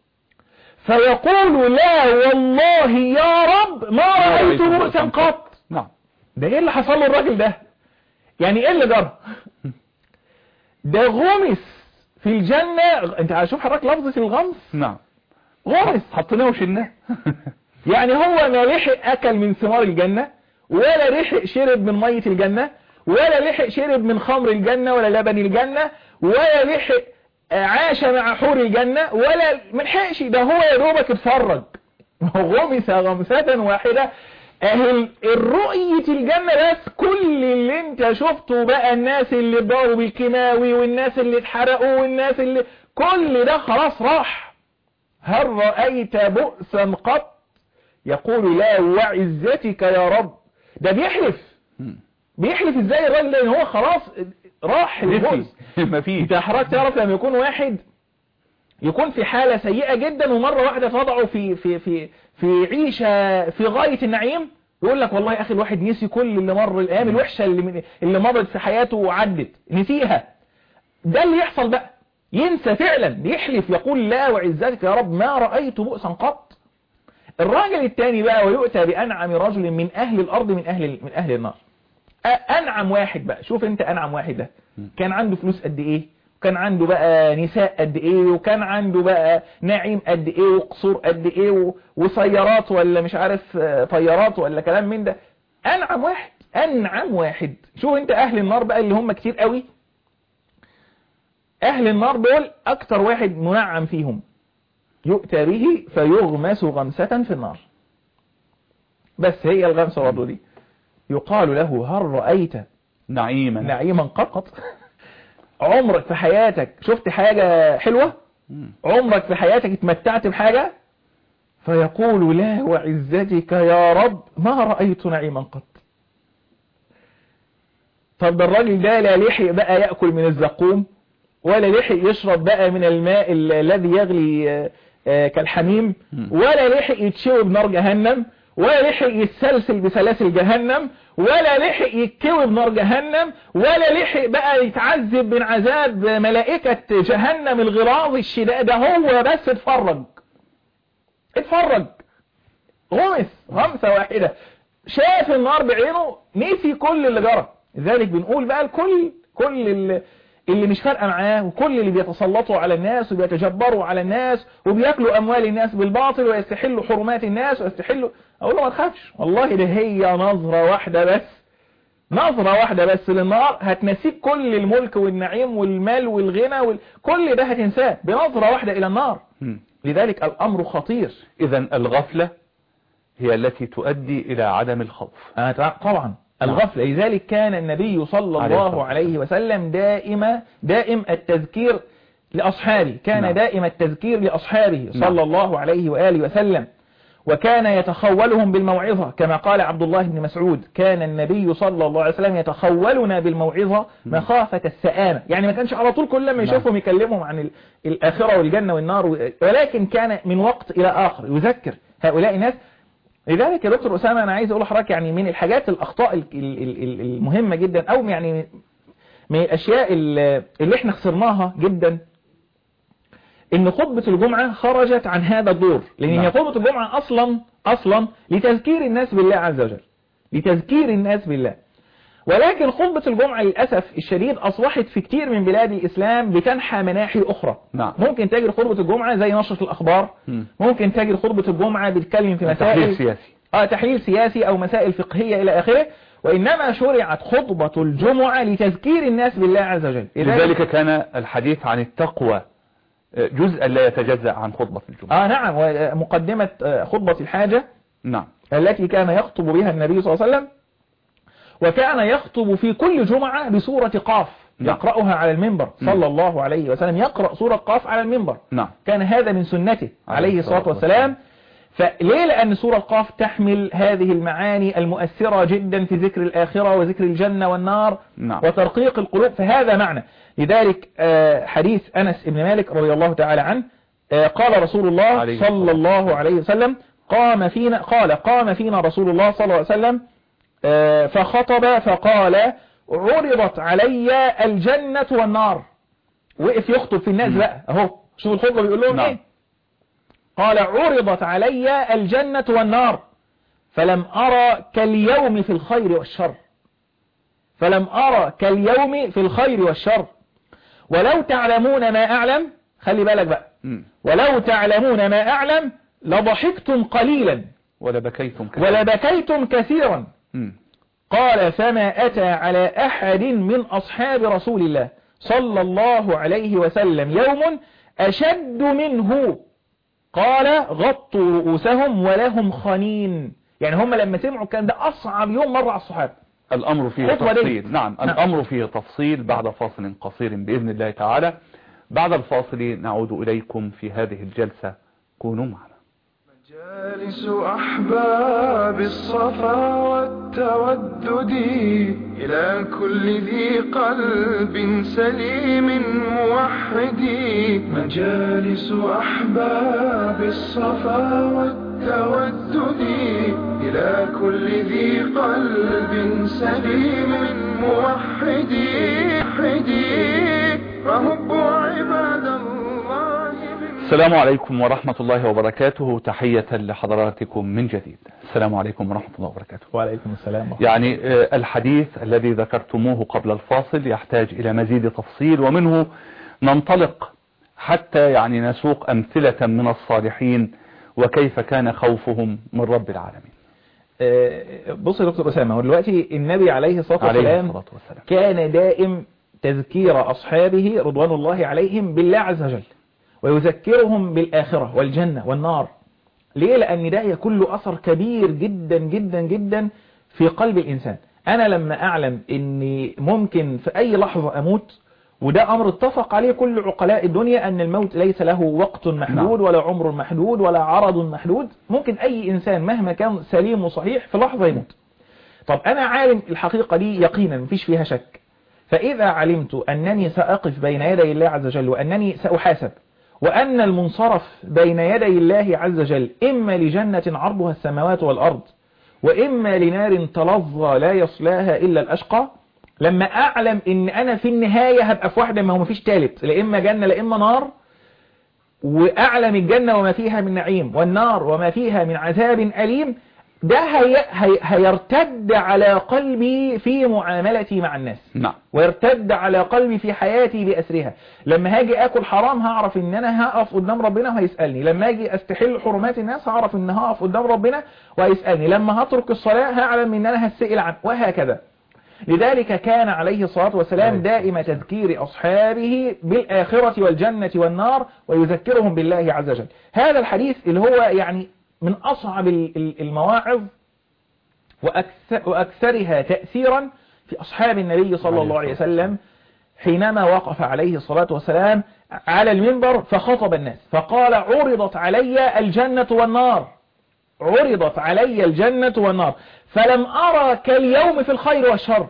Speaker 3: فيقول لا والله يا رب ما رأيت بؤسا قط
Speaker 2: نعم
Speaker 3: ده ايه اللي حصل له الراجل ده يعني ايه اللي جرى ده غمس في الجنة انت هشوف حضرتك لفظة الغمس
Speaker 2: نعم
Speaker 3: غمس
Speaker 2: حطيناه وشلناه
Speaker 3: يعني هو ما لحق اكل من ثمار الجنة ولا لحق شرب من مية الجنة ولا لحق شرب من خمر الجنة ولا لبن الجنة ولا لحق عاش مع حور الجنة ولا ملحقش ده هو يا دوبك اتفرج غمس غمسة واحدة اهل الرؤية الجنة بس كل اللي انت شفته بقى الناس اللي ضاروا بالكيماوي والناس اللي اتحرقوا والناس اللي كل ده خلاص راح هل رأيت بؤسا قط يقول لا وعزتك يا رب ده بيحلف
Speaker 2: مم.
Speaker 3: بيحلف ازاي الراجل ده ان هو خلاص راح البؤس
Speaker 2: مفيش
Speaker 3: انت حضرتك تعرف لما يكون واحد يكون في حالة سيئة جدا ومرة واحدة تضعه في في في في عيشة في غاية النعيم يقول لك والله يا اخي الواحد نسي كل اللي مر الايام الوحشة اللي من اللي مرت في حياته وعدت نسيها ده اللي يحصل بقى ينسى فعلا يحلف يقول لا وعزتك يا رب ما رأيت بؤسا قط الراجل الثاني بقى ويؤتى بأنعم رجل من أهل الأرض من أهل من أهل النار أ- أنعم واحد بقى شوف أنت أنعم واحد ده كان عنده فلوس قد إيه وكان عنده بقى نساء قد إيه وكان عنده بقى نعيم قد إيه وقصور قد إيه و- وسيارات ولا مش عارف آه، طيارات ولا كلام من ده أنعم واحد أنعم واحد شوف أنت أهل النار بقى اللي هم كتير قوي أهل النار دول أكتر واحد منعم فيهم يؤتى به فيغمس غمسة في النار بس هي الغمسة برضه دي يقال له هل رأيت
Speaker 2: نعيما
Speaker 3: نعيما قط عمرك في حياتك شفت حاجة حلوة
Speaker 2: مم.
Speaker 3: عمرك في حياتك اتمتعت بحاجة فيقول لا وعزتك يا رب ما رأيت نعيما قط طب ده الراجل ده لا لحق بقى يأكل من الزقوم ولا لحق يشرب بقى من الماء ال- الذي يغلي آه، آه، كالحميم
Speaker 2: مم.
Speaker 3: ولا لحق يتشوي بنار جهنم ولا لحق يتسلسل بسلاسل جهنم ولا لحق يتكوي بنار جهنم ولا لحق بقى يتعذب من عذاب ملائكة جهنم الغلاظ الشداد ده هو بس اتفرج اتفرج غمس غمسة واحدة شاف النار بعينه نسي كل اللي جرى لذلك بنقول بقى الكل كل اللي, اللي مش فارقه معاه وكل اللي بيتسلطوا على الناس وبيتجبروا على الناس وبياكلوا اموال الناس بالباطل ويستحلوا حرمات الناس ويستحلوا اقول له ما تخافش والله ده هي نظرة واحدة بس نظرة واحدة بس للنار هتنسيك كل الملك والنعيم والمال والغنى وال... كل ده هتنساه بنظرة واحدة الى النار
Speaker 2: مم.
Speaker 3: لذلك الامر خطير
Speaker 2: إذا الغفلة هي التي تؤدي إلى عدم الخوف
Speaker 3: آه طبعا الغفلة لذلك كان النبي صلى
Speaker 2: عليه الصلاة
Speaker 3: الله عليه وسلم دائما دائم التذكير لأصحابه كان
Speaker 2: نعم.
Speaker 3: دائم التذكير لأصحابه
Speaker 2: نعم.
Speaker 3: صلى الله عليه وآله وسلم وكان يتخولهم بالموعظة كما قال عبد الله بن مسعود كان النبي صلى الله عليه وسلم يتخولنا بالموعظة مخافة السآمة يعني ما كانش على طول كل لما يشوفهم يكلمهم عن ال- الآخرة والجنة والنار و- ولكن كان من وقت إلى آخر يذكر هؤلاء الناس لذلك يا دكتور أسامة أنا عايز أقول لحضرتك يعني من الحاجات الأخطاء ال- ال- ال- ال- المهمة جدا أو يعني من الأشياء ال- اللي احنا خسرناها جدا ان خطبة الجمعة خرجت عن هذا الدور لان
Speaker 2: نعم.
Speaker 3: هي خطبة الجمعة اصلا اصلا لتذكير الناس بالله عز وجل لتذكير الناس بالله ولكن خطبة الجمعة للأسف الشديد أصبحت في كتير من بلاد الإسلام بتنحى مناحي أخرى
Speaker 2: نعم.
Speaker 3: ممكن تجد خطبة الجمعة زي نشرة الأخبار
Speaker 2: مم.
Speaker 3: ممكن تجد خطبة الجمعة بتتكلم في
Speaker 2: تحليل
Speaker 3: مسائل
Speaker 2: سياسي
Speaker 3: آه تحليل سياسي أو مسائل فقهية إلى آخره وإنما شرعت خطبة الجمعة لتذكير الناس بالله عز وجل
Speaker 2: لذلك كان الحديث عن التقوى آه، جزءا لا يتجزأ عن خطبة الجمعة
Speaker 3: آه نعم ومقدمة آه، خطبة الحاجة
Speaker 2: نعم
Speaker 3: التي كان يخطب بها النبي صلى الله عليه وسلم وكان يخطب في كل جمعة بسورة قاف
Speaker 2: نعم.
Speaker 3: يقرأها على المنبر صلى الله عليه وسلم يقرأ سورة قاف على المنبر
Speaker 2: نعم
Speaker 3: كان هذا من سنته
Speaker 2: عليه
Speaker 3: عليه الصلاة
Speaker 2: الصلاة
Speaker 3: والسلام فليه لأن سورة قاف تحمل هذه المعاني المؤثرة جدا في ذكر الآخرة وذكر الجنة والنار
Speaker 2: نعم.
Speaker 3: وترقيق القلوب فهذا معنى لذلك آه، حديث أنس بن مالك رضي الله تعالى عنه آه، قال رسول الله
Speaker 2: عليه
Speaker 3: صلى
Speaker 2: الصلاة
Speaker 3: الله عليه وسلم قام فينا قال قام فينا رسول الله صلى الله عليه وسلم آه، فخطب فقال عرضت علي الجنة والنار وقف يخطب في الناس
Speaker 2: مم.
Speaker 3: بقى اهو شوف الخطبة بيقول لهم
Speaker 2: نعم.
Speaker 3: ايه قال عرضت علي الجنة والنار فلم أرى كاليوم في الخير والشر فلم أرى كاليوم في الخير والشر ولو تعلمون ما أعلم خلي بالك بقى
Speaker 2: مم.
Speaker 3: ولو تعلمون ما أعلم لضحكتم قليلا
Speaker 2: ولا بكيتم كثيرا.
Speaker 3: ولبكيتم كثيرا
Speaker 2: مم.
Speaker 3: قال فما أتى على أحد من أصحاب رسول الله صلى الله عليه وسلم يوم أشد منه قال غطوا رؤوسهم ولهم خنين يعني هم لما سمعوا الكلام ده أصعب يوم مر على الصحابة
Speaker 2: الأمر فيه
Speaker 3: خطوة دي.
Speaker 2: تفصيل نعم
Speaker 3: نعم.
Speaker 2: الأمر فيه تفصيل بعد فاصل قصير بإذن الله تعالى بعد الفاصل نعود إليكم في هذه الجلسة كونوا معنا
Speaker 1: مجالس أحباب الصفا والتودد إلى كل ذي قلب سليم موحد مجالس أحباب الصفا والتودد إلى كل ذي قلب سليم موحد رهب عباد الله من
Speaker 2: السلام عليكم ورحمة الله وبركاته تحية لحضراتكم من جديد السلام عليكم ورحمة الله وبركاته
Speaker 3: وعليكم السلام ورحمة
Speaker 2: يعني آه، الحديث الذي ذكرتموه قبل الفاصل يحتاج إلى مزيد تفصيل ومنه ننطلق حتى يعني نسوق أمثلة من الصالحين وكيف كان خوفهم من رب العالمين
Speaker 3: آه، بص يا دكتور أسامة هو دلوقتي النبي عليه الصلاة
Speaker 2: عليه
Speaker 3: والسلام
Speaker 2: الصلاة والسلام
Speaker 3: كان دائم تذكير أصحابه رضوان الله عليهم بالله عز وجل ويذكرهم بالآخرة والجنة والنار ليه لأن ده يكون له أثر كبير جدا جدا جدا في قلب الإنسان أنا لما أعلم أني ممكن في أي لحظة أموت وده أمر اتفق عليه كل عقلاء الدنيا أن الموت ليس له وقت محدود ولا عمر محدود ولا عرض محدود ممكن أي إنسان مهما كان سليم وصحيح في لحظة يموت طب أنا عالم الحقيقة دي يقينا مفيش فيها شك فإذا علمت أنني سأقف بين يدي الله عز وجل وأنني سأحاسب وأن المنصرف بين يدي الله عز وجل إما لجنة عرضها السماوات والأرض وإما لنار تلظى لا يصلاها إلا الأشقى لما أعلم إن أنا في النهاية هبقى في واحدة ما هو مفيش تالت لا إما جنة لا إما نار وأعلم الجنة وما فيها من نعيم والنار وما فيها من عذاب أليم ده هي هي هيرتد على قلبي في معاملتي مع الناس
Speaker 2: نعم
Speaker 3: ويرتد على قلبي في حياتي بأسرها لما هاجي اكل حرام هعرف ان انا هقف قدام ربنا وهيسألني لما هاجي استحل حرمات الناس هعرف ان هقف قدام ربنا وهيسألني لما هترك الصلاة هعلم ان انا هسئل عنه وهكذا لذلك كان عليه الصلاة والسلام دائما تذكير أصحابه بالآخرة والجنة والنار ويذكرهم بالله عز وجل هذا الحديث اللي هو يعني من أصعب ال- ال- المواعظ وأكثر وأكثرها تأثيرا في أصحاب النبي صلى الله عليه وسلم حينما وقف عليه الصلاة والسلام على المنبر فخطب الناس فقال عرضت علي الجنة والنار عرضت علي الجنة والنار فلم أرى كاليوم في الخير والشر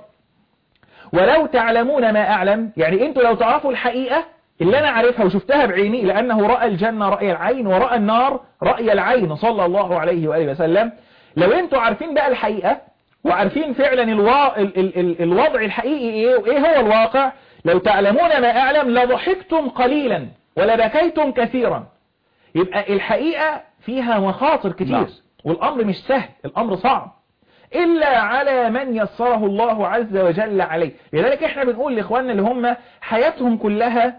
Speaker 3: ولو تعلمون ما أعلم يعني أنتوا لو تعرفوا الحقيقة اللي أنا عارفها وشفتها بعيني لأنه رأى الجنة رأي العين ورأى النار رأي العين صلى الله عليه وآله وسلم لو أنتوا عارفين بقى الحقيقة وعارفين فعلا الوا... ال... ال... ال... الوضع الحقيقي إيه وإيه هو الواقع لو تعلمون ما أعلم لضحكتم قليلا ولبكيتم كثيرا يبقى الحقيقة فيها مخاطر كتير
Speaker 2: نعم.
Speaker 3: والأمر مش سهل الأمر صعب إلا على من يسره الله عز وجل عليه لذلك احنا بنقول لإخواننا اللي هم حياتهم كلها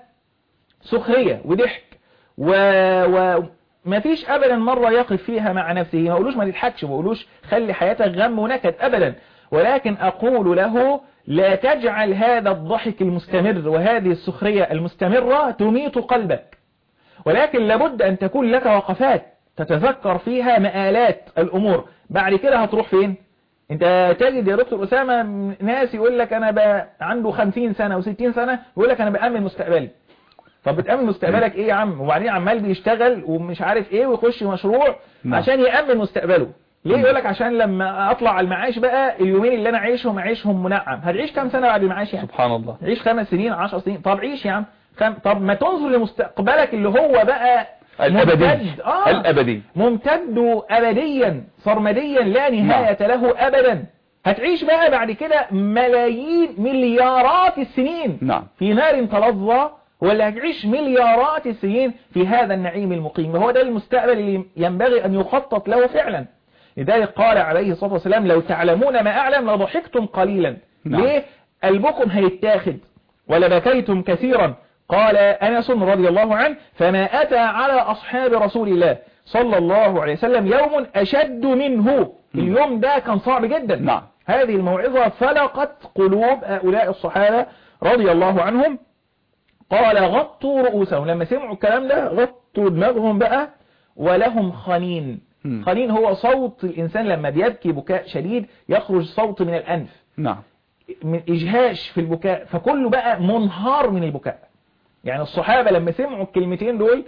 Speaker 3: سخرية وضحك و... و... ما فيش أبدا مرة يقف فيها مع نفسه ما أقولوش ما تضحكش ما أقولوش خلي حياتك غم ونكد أبدا ولكن أقول له لا تجعل هذا الضحك المستمر وهذه السخرية المستمرة تميت قلبك ولكن لابد أن تكون لك وقفات تتذكر فيها مآلات الأمور بعد كده هتروح فين انت تجد يا دكتور أسامة ناس يقول لك أنا بقى عنده 50 سنة و60 سنة يقول لك أنا بأمن مستقبلي طب بتأمن مستقبلك ايه يا عم وبعدين عمال بيشتغل ومش عارف ايه ويخش مشروع
Speaker 2: نعم.
Speaker 3: عشان يأمن مستقبله ليه يقول لك عشان لما اطلع على المعاش بقى اليومين اللي انا عايشهم عيشهم منعم هتعيش كام سنة بعد المعاش يعني
Speaker 2: سبحان الله
Speaker 3: عيش خمس سنين عشر سنين طب عيش يا عم خم... طب ما تنظر لمستقبلك اللي هو بقى
Speaker 2: الأبدي
Speaker 3: ممتد آه
Speaker 2: الأبدي
Speaker 3: ممتد أبديا سرمديا لا نهاية له أبدا هتعيش بقى بعد كده ملايين مليارات السنين
Speaker 2: نعم
Speaker 3: في نار تلظى ولا هتعيش مليارات السنين في هذا النعيم المقيم هو ده المستقبل اللي ينبغي أن يخطط له فعلا لذلك قال عليه الصلاة والسلام لو تعلمون ما أعلم لضحكتم قليلا
Speaker 2: نعم.
Speaker 3: ليه قلبكم هيتاخد ولبكيتم كثيرا قال أنس رضي الله عنه فما أتى على أصحاب رسول الله صلى الله عليه وسلم يوم أشد منه اليوم ده كان صعب جدا
Speaker 2: نعم.
Speaker 3: هذه الموعظة فلقت قلوب هؤلاء الصحابة رضي الله عنهم قال غطوا رؤوسهم لما سمعوا الكلام ده غطوا دماغهم بقى ولهم خنين
Speaker 2: مم.
Speaker 3: خنين هو صوت الإنسان لما بيبكي بكاء شديد يخرج صوت من الأنف
Speaker 2: نعم
Speaker 3: من إجهاش في البكاء فكله بقى منهار من البكاء يعني الصحابة لما سمعوا الكلمتين دول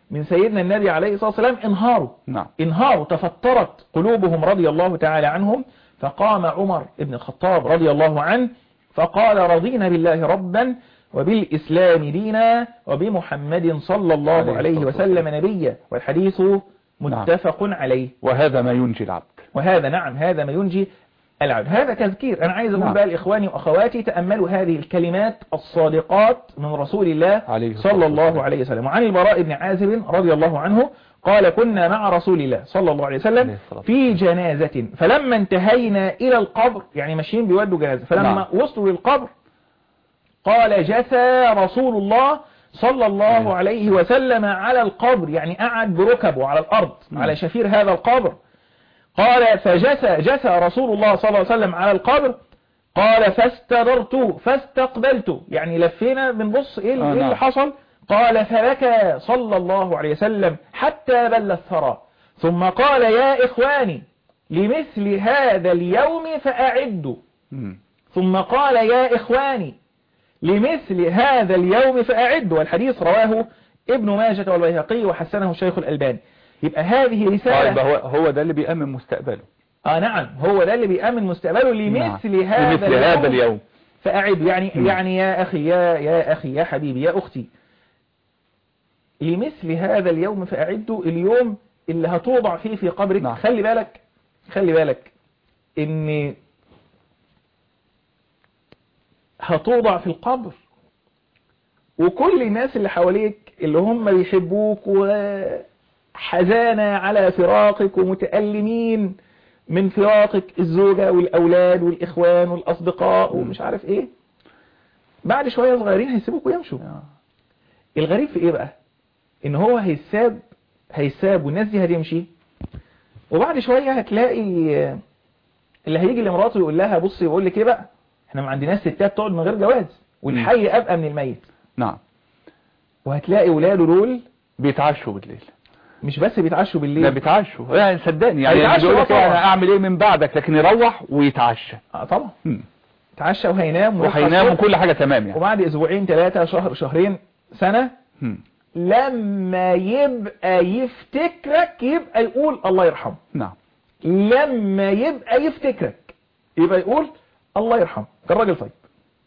Speaker 3: من سيدنا النبي عليه الصلاة والسلام انهاروا
Speaker 2: نعم
Speaker 3: انهاروا تفترت قلوبهم رضي الله تعالى عنهم فقام عمر بن الخطاب رضي الله عنه فقال رضينا بالله ربا وبالإسلام دينا وبمحمد صلى الله
Speaker 2: عليه
Speaker 3: عليه
Speaker 2: الصلاة
Speaker 3: وسلم نبيا والحديث متفق عليه
Speaker 2: وهذا ما ينجي العبد
Speaker 3: وهذا نعم هذا ما ينجي العبد هذا تذكير أنا عايز أقول
Speaker 2: نعم.
Speaker 3: بقى لإخواني وأخواتي تأملوا هذه الكلمات الصادقات من رسول الله
Speaker 2: عليه الصلاة
Speaker 3: صلى الله
Speaker 2: والسلام.
Speaker 3: عليه وسلم وعن البراء بن عازب رضي الله عنه قال كنا مع رسول الله صلى الله عليه
Speaker 2: عليه
Speaker 3: وسلم
Speaker 2: الصلاة
Speaker 3: في جنازة فلما انتهينا إلى القبر يعني ماشيين بيودوا جنازة فلما
Speaker 2: نعم.
Speaker 3: وصلوا للقبر قال جثى رسول الله صلى الله عليه وسلم على القبر يعني قعد بركبه على الأرض
Speaker 2: نعم.
Speaker 3: على شفير هذا القبر قال فجثى جثى رسول الله صلى الله عليه وسلم على القبر قال فاستدرت فاستقبلت يعني لفينا بنبص ايه
Speaker 2: آه،
Speaker 3: اللي إيه
Speaker 2: نعم.
Speaker 3: اللي حصل قال فبكى صلى الله عليه وسلم حتى بل الثرى ثم قال يا إخواني لمثل هذا اليوم فأعدوا
Speaker 2: مم.
Speaker 3: ثم قال يا إخواني لمثل هذا اليوم فأعدوا والحديث رواه ابن ماجة والبيهقي وحسنه الشيخ الألباني يبقى هذه
Speaker 2: طيب
Speaker 3: رسالة
Speaker 2: هو هو ده اللي بيأمن مستقبله
Speaker 3: آه نعم هو ده اللي بيأمن مستقبله لمثل
Speaker 2: نعم.
Speaker 3: هذا
Speaker 2: لمثل هذا اليوم
Speaker 3: فأعد يعني
Speaker 2: مم.
Speaker 3: يعني يا أخي يا يا أخي يا حبيبي يا أختي لمثل هذا اليوم فأعدوا اليوم اللي هتوضع فيه في قبرك
Speaker 2: نعم.
Speaker 3: خلي بالك خلي بالك إن هتوضع في القبر وكل الناس اللي حواليك اللي هم بيحبوك وحزانة على فراقك ومتألمين من فراقك الزوجة والأولاد والإخوان والأصدقاء ومش عارف إيه بعد شوية صغيرين هيسيبوك ويمشوا
Speaker 2: آه.
Speaker 3: الغريب في إيه بقى إن هو هيساب هيساب والناس دي هتمشي وبعد شوية هتلاقي اللي هيجي لمراته يقول لها بصي يقول لك إيه بقى إحنا ما عندناش ستات تقعد من غير جواز والحي أبقى من الميت
Speaker 2: نعم
Speaker 3: وهتلاقي ولاده دول
Speaker 2: بيتعشوا بالليل
Speaker 3: مش بس بيتعشوا
Speaker 2: لا
Speaker 3: بالليل
Speaker 2: بيتعشوا يعني صدقني يعني
Speaker 3: هيتعشوا
Speaker 2: بيقول لك
Speaker 3: طبعا.
Speaker 2: انا اعمل ايه من بعدك لكن يروح ويتعشى
Speaker 3: آه طبعا
Speaker 2: مم.
Speaker 3: يتعشى وهينام ويصحى
Speaker 2: وهينام
Speaker 3: الصبح.
Speaker 2: وكل حاجة تمام يعني
Speaker 3: وبعد اسبوعين ثلاثة شهر شهرين سنة
Speaker 2: مم.
Speaker 3: لما يبقى يفتكرك يبقى يقول الله يرحمه
Speaker 2: نعم
Speaker 3: لما يبقى يفتكرك يبقى يقول الله يرحمه كان راجل طيب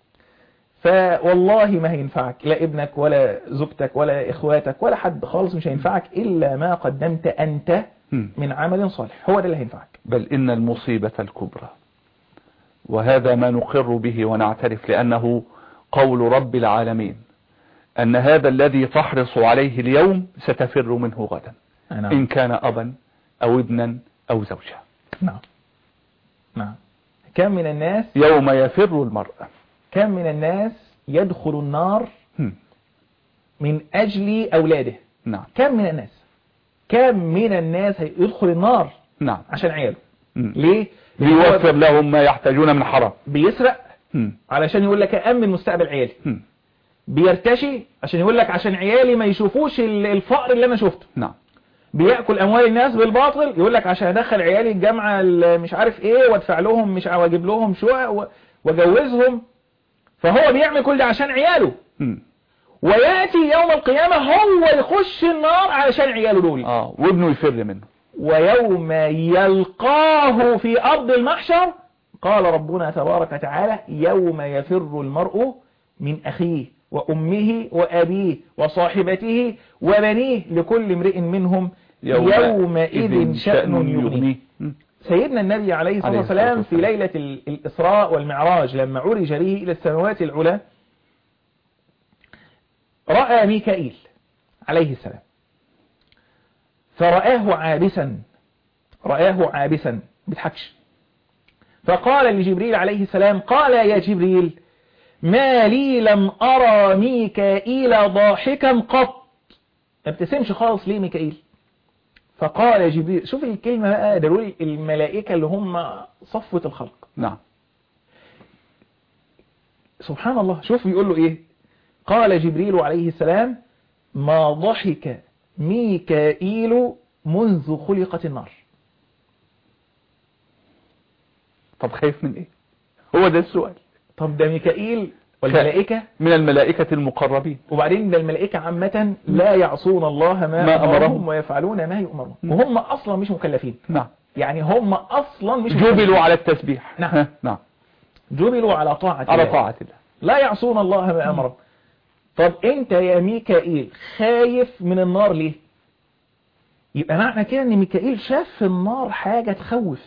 Speaker 3: فوالله ما هينفعك لا ابنك ولا زوجتك ولا اخواتك ولا حد خالص مش هينفعك الا ما قدمت انت
Speaker 2: مم.
Speaker 3: من عمل صالح هو ده اللي هينفعك
Speaker 2: بل إن المصيبة الكبرى وهذا ما نقر به ونعترف لأنه قول رب العالمين أن هذا الذي تحرص عليه اليوم ستفر منه غدا إن
Speaker 3: نعم
Speaker 2: كان أبا أو ابنا أو زوجا
Speaker 3: نعم نعم كم من الناس
Speaker 2: يوم يفر المرء
Speaker 3: كم من الناس يدخل النار
Speaker 2: هم.
Speaker 3: من أجل أولاده
Speaker 2: نعم
Speaker 3: كم من الناس كم من الناس يدخل النار
Speaker 2: نعم
Speaker 3: عشان عياله
Speaker 2: هم.
Speaker 3: ليه لأن هو
Speaker 2: ليوفر لهم ما يحتاجون من حرام
Speaker 3: بيسرق
Speaker 2: هم.
Speaker 3: علشان يقول لك أمن مستقبل عيالي
Speaker 2: هم.
Speaker 3: بيرتشي عشان يقول لك عشان عيالي ما يشوفوش ال- الفقر اللي أنا شفته
Speaker 2: نعم
Speaker 3: بيأكل أموال الناس بالباطل يقول لك عشان أدخل عيالي الجامعة ال- مش عارف إيه وادفع لهم مش عارف واجيب لهم شقق و- واجوزهم فهو بيعمل كل ده عشان عياله
Speaker 2: هم.
Speaker 3: ويأتي يوم القيامة هو يخش النار علشان عياله دول
Speaker 2: آه وابنه يفر منه
Speaker 3: ويوم يلقاه في أرض المحشر قال ربنا تبارك وتعالى يوم يفر المرء من أخيه وأمه وأبيه وصاحبته وبنيه لكل امرئ منهم يومئذ شأن يغنيه
Speaker 2: هم.
Speaker 3: سيدنا النبي عليه الصلاة
Speaker 2: عليه الصلاة
Speaker 3: والسلام في
Speaker 2: والسلام.
Speaker 3: ليلة ال- الإسراء والمعراج لما عرج به إلى السماوات العلى رأى ميكائيل عليه السلام فرآه عابسا رآه عابسا بيضحكش فقال لجبريل عليه السلام قال يا جبريل ما لي لم أرى ميكائيل ضاحكا قط ما ابتسمش خالص ليه ميكائيل فقال جبريل شوف الكلمة بقى ده دول الملائكة اللي هم صفوة الخلق
Speaker 2: نعم
Speaker 3: سبحان الله شوف بيقول له ايه قال جبريل عليه السلام ما ضحك ميكائيل منذ خلقت النار
Speaker 2: طب خايف من ايه هو ده السؤال
Speaker 3: طب ده ميكائيل والملائكة
Speaker 2: من الملائكة المقربين
Speaker 3: وبعدين ده الملائكة عامة لا يعصون الله ما,
Speaker 2: ما
Speaker 3: أمرهم
Speaker 2: أمرهم.
Speaker 3: ويفعلون ما يؤمرون
Speaker 2: مم.
Speaker 3: وهم أصلا مش مكلفين
Speaker 2: نعم
Speaker 3: يعني هم أصلا مش مكلفين.
Speaker 2: جبلوا على التسبيح
Speaker 3: نعم.
Speaker 2: نعم
Speaker 3: جبلوا على طاعة
Speaker 2: على
Speaker 3: الله.
Speaker 2: طاعة الله
Speaker 3: لا يعصون الله ما أمرهم طب أنت يا ميكائيل خايف من النار ليه يبقى معنى كده أن ميكائيل شاف في النار حاجة تخوف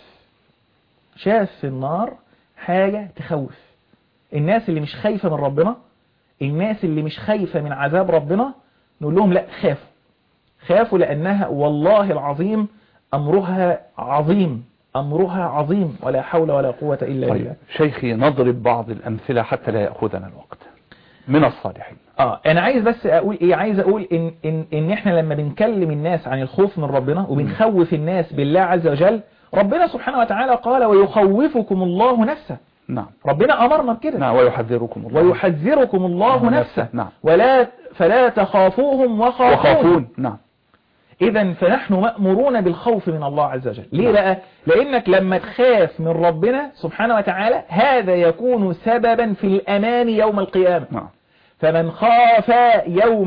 Speaker 3: شاف في النار حاجة تخوف الناس اللي مش خايفة من ربنا الناس اللي مش خايفة من عذاب ربنا نقول لهم لا خافوا خافوا لأنها والله العظيم أمرها عظيم أمرها عظيم ولا حول ولا قوة إلا بالله
Speaker 2: طيب شيخي نضرب بعض الأمثلة حتى لا يأخذنا الوقت من الصالحين
Speaker 3: اه انا عايز بس اقول ايه عايز اقول ان ان ان احنا لما بنكلم الناس عن الخوف من ربنا وبنخوف الناس بالله عز وجل ربنا سبحانه وتعالى قال ويخوفكم الله نفسه
Speaker 2: نعم
Speaker 3: ربنا امرنا بكده
Speaker 2: نعم ويحذركم الله
Speaker 3: ويحذركم الله
Speaker 2: الله
Speaker 3: نفسه
Speaker 2: نفسه، نعم.
Speaker 3: ولا فلا تخافوهم وخافون
Speaker 2: وخافون نعم
Speaker 3: اذا فنحن مأمورون بالخوف من الله عز وجل ليه
Speaker 2: نعم.
Speaker 3: بقى لانك لما تخاف من ربنا سبحانه وتعالى هذا يكون سببا في الامان يوم القيامة
Speaker 2: نعم
Speaker 3: فمن خاف يوم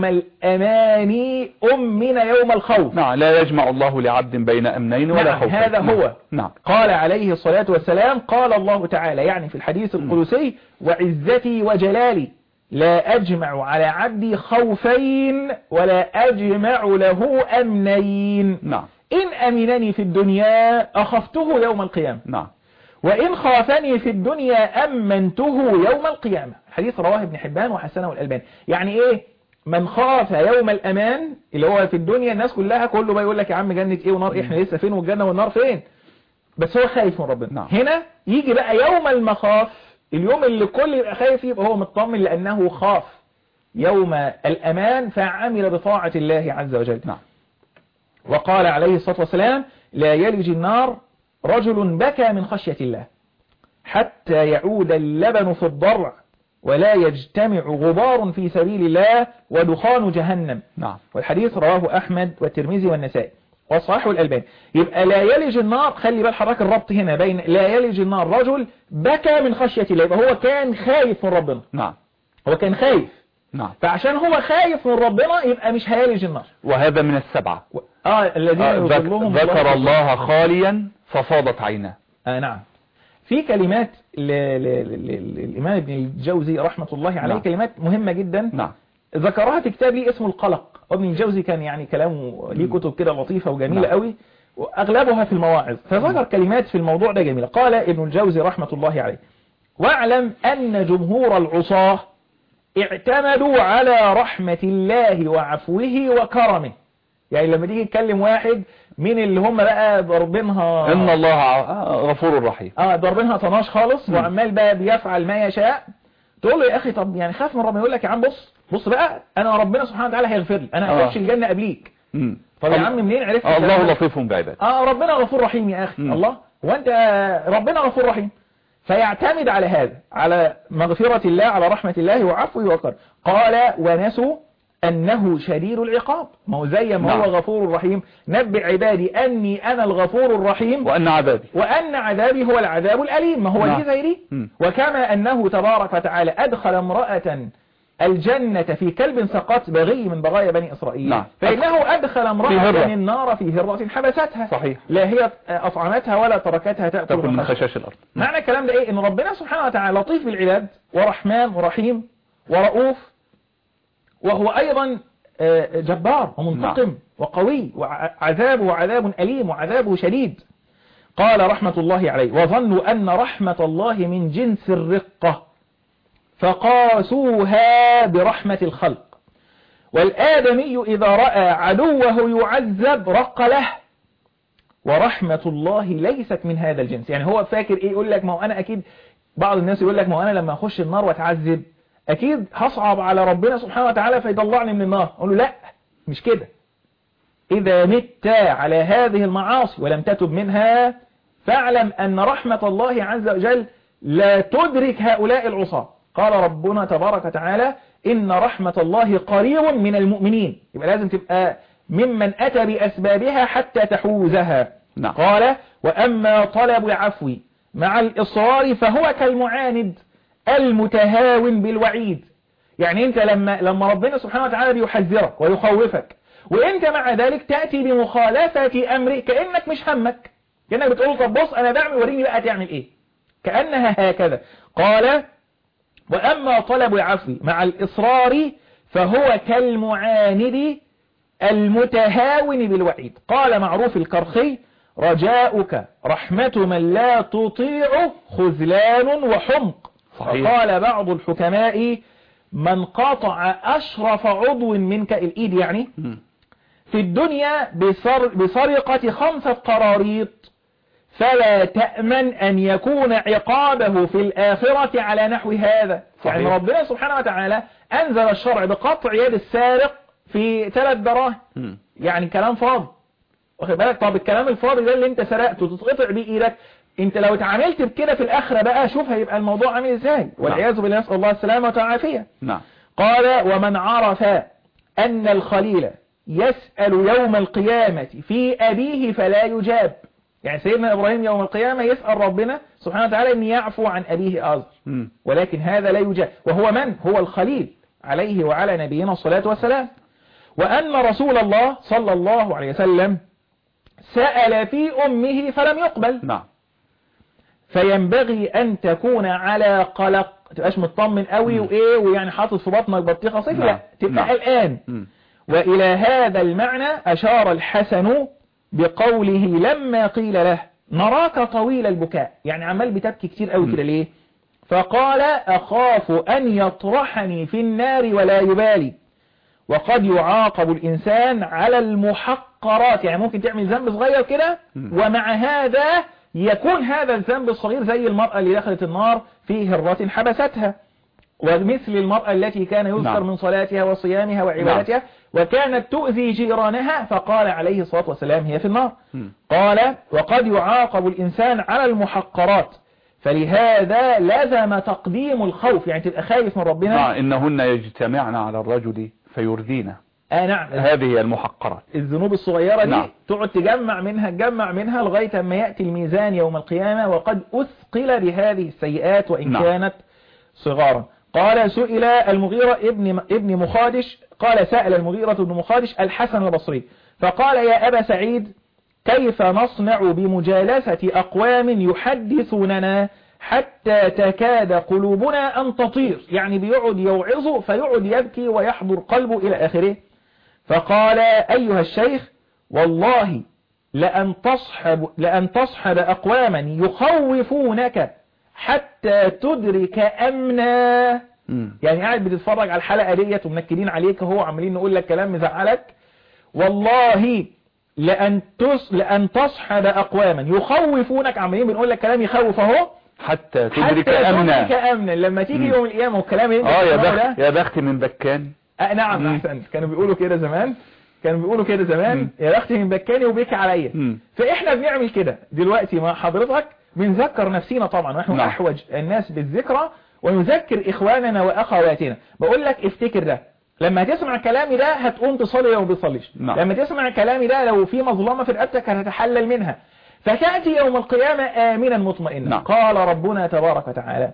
Speaker 3: الأمان أمن يوم الخوف
Speaker 2: نعم لا يجمع الله لعبد بين أمنين ولا
Speaker 3: نعم،
Speaker 2: خوف
Speaker 3: هذا
Speaker 2: نعم.
Speaker 3: هو.
Speaker 2: نعم
Speaker 3: قال عليه الصلاة والسلام قال الله تعالى يعني في الحديث القدسي وعزتي وجلالي لا أجمع على عبدي خوفين ولا أجمع له أمنين
Speaker 2: نعم
Speaker 3: إن أمنني في الدنيا أخفته يوم القيامة
Speaker 2: نعم
Speaker 3: وإن خافني في الدنيا أمنته يوم القيامة الحديث رواه ابن حبان وحسنه الألباني يعني إيه من خاف يوم الأمان اللي هو في الدنيا الناس كلها كله بقى يقول لك يا عم جنة إيه ونار إيه إحنا لسه فين والجنة والنار فين بس هو خايف من ربنا
Speaker 2: نعم.
Speaker 3: هنا يجي بقى يوم المخاف اليوم اللي كل يبقى خايف فيه يبقى هو مطمن لأنه خاف يوم الأمان فعمل بطاعة الله عز وجل
Speaker 2: نعم
Speaker 3: وقال عليه الصلاة والسلام لا يلج النار رجل بكى من خشية الله حتى يعود اللبن في الضرع ولا يجتمع غبار في سبيل الله ودخان جهنم
Speaker 2: نعم
Speaker 3: والحديث رواه أحمد والترمذي والنسائي وصححه الألباني يبقى لا يلج النار خلي بال حضرتك الربط هنا بين لا يلج النار رجل بكى من خشية الله يبقى هو كان خايف من ربنا
Speaker 2: نعم
Speaker 3: هو كان خايف
Speaker 2: نعم
Speaker 3: فعشان هو خايف من ربنا يبقى مش هيلج النار
Speaker 2: وهذا من السبعة
Speaker 3: اه الذين
Speaker 2: آه، ذك-
Speaker 3: يظلهم
Speaker 2: ذكر الله خاليا ففاضت عيناه
Speaker 3: آه نعم في كلمات ل- ل- ل- للإمام ابن الجوزي رحمة الله عليه
Speaker 2: نعم.
Speaker 3: كلمات مهمة جدا
Speaker 2: نعم
Speaker 3: ذكرها في كتاب لي اسمه القلق وابن الجوزي كان يعني كلامه ليه كتب كده لطيفة وجميلة
Speaker 2: نعم.
Speaker 3: قوي وأغلبها في المواعظ فذكر كلمات في الموضوع ده جميلة قال ابن الجوزي رحمة الله عليه واعلم أن جمهور العصاة اعتمدوا على رحمة الله وعفوه وكرمه يعني لما تيجي تكلم واحد من اللي هم بقى ضاربينها
Speaker 2: إن الله ع- غفور رحيم
Speaker 3: اه ضاربينها طناش خالص
Speaker 2: مم.
Speaker 3: وعمال بقى بيفعل ما يشاء تقول له يا اخي طب يعني خاف من ربنا يقول لك يا عم بص بص بقى انا ربنا سبحانه وتعالى هيغفر لي انا
Speaker 2: آه.
Speaker 3: هخش الجنه قبليك
Speaker 2: مم.
Speaker 3: طب يا
Speaker 2: الله-
Speaker 3: عم منين عرفت
Speaker 2: آه،
Speaker 3: الكلام
Speaker 2: الله
Speaker 3: ده؟
Speaker 2: لطيف بعباده
Speaker 3: اه ربنا غفور رحيم يا اخي
Speaker 2: مم.
Speaker 3: الله هو انت ربنا غفور رحيم فيعتمد على هذا على مغفرة الله على رحمة الله وعفوه وكرمه قال ونسوا أنه شديد العقاب ما هو زي ما
Speaker 2: نعم.
Speaker 3: هو غفور رحيم نبئ عبادي أني أنا الغفور الرحيم
Speaker 2: وأن عذابي
Speaker 3: وأن عذابي هو العذاب الأليم ما هو
Speaker 2: نعم.
Speaker 3: دي زي دي
Speaker 2: مم.
Speaker 3: وكما أنه تبارك وتعالى أدخل امرأة الجنة في كلب سقط بغي من بغايا بني إسرائيل
Speaker 2: نعم.
Speaker 3: فإنه أدخل امرأة
Speaker 2: هرة.
Speaker 3: النار في هرة حبستها
Speaker 2: صحيح
Speaker 3: لا هي أطعمتها ولا تركتها تأكل
Speaker 2: تأكل من
Speaker 3: خشاش.
Speaker 2: خشاش الأرض
Speaker 3: معنى الكلام ده إيه إن ربنا سبحانه وتعالى لطيف بالعباد ورحمن ورحيم ورؤوف وهو أيضا آه، جبار ومنتقم
Speaker 2: نعم.
Speaker 3: وقوي وعذابه عذاب أليم وعذابه شديد قال رحمة الله عليه وظنوا أن رحمة الله من جنس الرقة فقاسوها برحمة الخلق والآدمي إذا رأى عدوه يعذب رق له ورحمة الله ليست من هذا الجنس يعني هو فاكر ايه يقول لك ما هو انا اكيد بعض الناس يقول لك ما هو انا لما اخش النار واتعذب اكيد هصعب على ربنا سبحانه وتعالى فيطلعني من النار اقول له لا مش كده اذا مت على هذه المعاصي ولم تتب منها فاعلم ان رحمة الله عز وجل لا تدرك هؤلاء العصاة قال ربنا تبارك وتعالى إن رحمة الله قريب من المؤمنين يبقى لازم تبقى ممن أتى بأسبابها حتى تحوزها
Speaker 2: نعم.
Speaker 3: قال وأما طلب عفوي مع الإصرار فهو كالمعاند المتهاون بالوعيد يعني انت لما لما ربنا سبحانه وتعالى بيحذرك ويخوفك وانت مع ذلك تأتي بمخالفة امره كأنك مش همك كأنك بتقول طب بص انا بعمل وريني بقى تعمل ايه كأنها هكذا قال وأما طلب العفو مع الإصرار فهو كالمعاند المتهاون بالوعيد قال معروف الكرخي رجاؤك رحمة من لا تطيع خذلان وحمق
Speaker 2: صحيح.
Speaker 3: وقال بعض الحكماء من قاطع أشرف عضو منك الإيد يعني
Speaker 2: مم.
Speaker 3: في الدنيا بسر بسرقة خمسة قراريط فلا تأمن أن يكون عقابه في الآخرة على نحو هذا
Speaker 2: صحيح.
Speaker 3: يعني ربنا سبحانه وتعالى أنزل الشرع بقطع يد السارق في ثلاث دراهم
Speaker 2: مم.
Speaker 3: يعني كلام فاضي واخد بالك طب الكلام الفاضي ده اللي انت سرقته تتقطع بيه ايدك انت لو اتعاملت بكده في الاخره بقى شوف هيبقى الموضوع عامل ازاي والعياذ بالله نسال الله السلامه والعافيه
Speaker 2: نعم
Speaker 3: قال ومن عرف أن الخليل يسأل يوم القيامة في أبيه فلا يجاب يعني سيدنا إبراهيم يوم القيامة يسأل ربنا سبحانه وتعالى أن يعفو عن أبيه آزر
Speaker 2: مم.
Speaker 3: ولكن هذا لا يجاب وهو من؟ هو الخليل عليه وعلى نبينا الصلاة والسلام وأن رسول الله صلى الله عليه وسلم سأل في أمه فلم يقبل
Speaker 2: نعم
Speaker 3: فينبغي أن تكون على قلق تبقاش مطمن قوي وإيه ويعني حاطط في بطنك بطيخة صيف
Speaker 2: نعم.
Speaker 3: لا تبقى
Speaker 2: نعم.
Speaker 3: قلقان
Speaker 2: مم.
Speaker 3: وإلى هذا المعنى أشار الحسن بقوله لما قيل له نراك طويل البكاء يعني عمال بتبكي كتير قوي كده ليه فقال أخاف أن يطرحني في النار ولا يبالي وقد يعاقب الإنسان على المحقرات يعني ممكن تعمل ذنب صغير كده ومع هذا يكون هذا الذنب الصغير زي المرأة اللي دخلت النار في هرة حبستها ومثل المرأة التي كان يذكر
Speaker 2: نعم.
Speaker 3: من صلاتها وصيامها وعبادتها وكانت تؤذي جيرانها فقال عليه الصلاة والسلام هي في النار
Speaker 2: مم.
Speaker 3: قال وقد يعاقب الإنسان على المحقرات فلهذا لزم تقديم الخوف يعني تبقى خايف من ربنا
Speaker 2: مع إنهن يجتمعن على الرجل فيردينه
Speaker 3: آه نعم
Speaker 2: هذه هي المحقرات
Speaker 3: الذنوب الصغيرة دي
Speaker 2: نعم.
Speaker 3: تقعد تجمع منها تجمع منها لغاية ما يأتي الميزان يوم القيامة وقد أثقل بهذه السيئات وإن
Speaker 2: نعم.
Speaker 3: كانت صغارا قال سئل المغيرة ابن ابن مخادش قال سأل المغيرة بن مخادش الحسن البصري فقال يا أبا سعيد كيف نصنع بمجالسة أقوام يحدثوننا حتى تكاد قلوبنا أن تطير يعني بيقعد يوعظه فيقعد يبكي ويحضر قلبه إلى آخره فقال أيها الشيخ والله لأن تصحب, لأن تصحب أقواما يخوفونك حتى تدرك أمنا
Speaker 2: مم.
Speaker 3: يعني قاعد بتتفرج على الحلقة ديت ومنكدين عليك هو عمالين نقول لك كلام مزعلك والله لأن, تس لأن تصحب أقواما يخوفونك عمالين بنقول لك كلام يخوف اهو
Speaker 2: حتى
Speaker 3: حتى
Speaker 2: تدرك
Speaker 3: تدرك
Speaker 2: أمنا
Speaker 3: أمنا لما تيجي
Speaker 2: مم.
Speaker 3: يوم القيامة والكلام اللي انت
Speaker 2: اه يا
Speaker 3: بتسمعه ده
Speaker 2: بخت يا بخت من بكان
Speaker 3: آه نعم
Speaker 2: مم.
Speaker 3: احسن كانوا بيقولوا كده زمان كانوا بيقولوا كده زمان
Speaker 2: مم.
Speaker 3: يا بختي من بكاني وبيك عليا
Speaker 2: مم.
Speaker 3: فاحنا بنعمل كده دلوقتي مع حضرتك بنذكر نفسينا طبعا ونحن
Speaker 2: نعم.
Speaker 3: احوج الناس بالذكرى ونذكر اخواننا واخواتنا بقول لك افتكر ده لما تسمع كلامي ده هتقوم تصلي لو ما بتصليش
Speaker 2: نعم.
Speaker 3: لما تسمع كلامي ده لو في مظلمه في رقبتك هتتحلل منها فتاتي يوم القيامه امنا مطمئنا
Speaker 2: نعم.
Speaker 3: قال ربنا تبارك وتعالى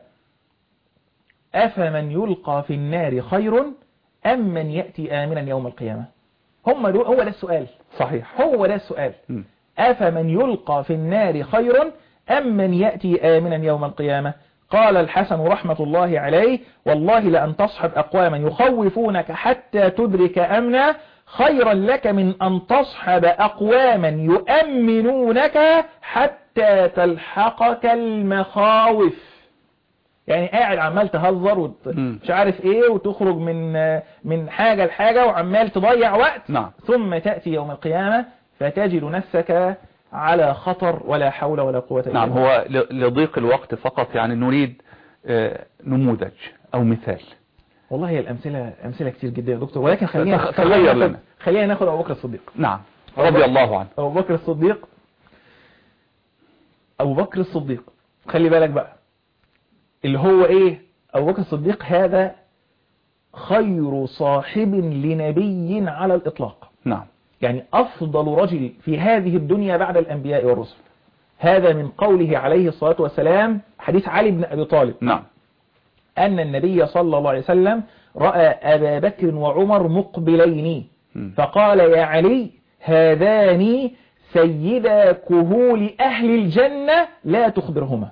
Speaker 3: أفمن يلقى في النار خير أم من يأتي آمنا يوم القيامة هم دول هو ده السؤال
Speaker 2: صحيح
Speaker 3: هو ده السؤال
Speaker 2: مم.
Speaker 3: أفمن يلقى في النار خير أم من يأتي آمنا يوم القيامة قال الحسن رحمة الله عليه والله لأن تصحب أقواما يخوفونك حتى تدرك أمنا خيرا لك من أن تصحب أقواما يؤمنونك حتى تلحقك المخاوف يعني قاعد عمال تهزر وت...
Speaker 2: مم.
Speaker 3: مش عارف ايه وتخرج من من حاجة لحاجة وعمال تضيع وقت
Speaker 2: نعم.
Speaker 3: ثم تأتي يوم القيامة فتجد نفسك على خطر ولا حول ولا قوة إلا
Speaker 2: نعم
Speaker 3: بالله.
Speaker 2: هو ل- لضيق الوقت فقط يعني نريد آه، نموذج أو مثال
Speaker 3: والله هي الأمثلة أمثلة كتير جدا يا دكتور ولكن خلينا
Speaker 2: تخ-
Speaker 3: خلينا
Speaker 2: تخير
Speaker 3: ناخد-
Speaker 2: لنا.
Speaker 3: خلينا ناخد أبو بكر الصديق
Speaker 2: نعم رضي الله عنه
Speaker 3: أبو بكر الصديق أبو بكر الصديق خلي بالك بقى اللي هو إيه أبو بكر الصديق هذا خير صاحب لنبي على الإطلاق
Speaker 2: نعم
Speaker 3: يعني أفضل رجل في هذه الدنيا بعد الأنبياء والرسل هذا من قوله عليه الصلاة والسلام حديث علي بن أبي طالب
Speaker 2: نعم
Speaker 3: أن النبي صلى الله عليه وسلم رأى أبا بكر وعمر مقبلين
Speaker 2: مم.
Speaker 3: فقال يا علي هذان سيدا كهول أهل الجنة لا تخبرهما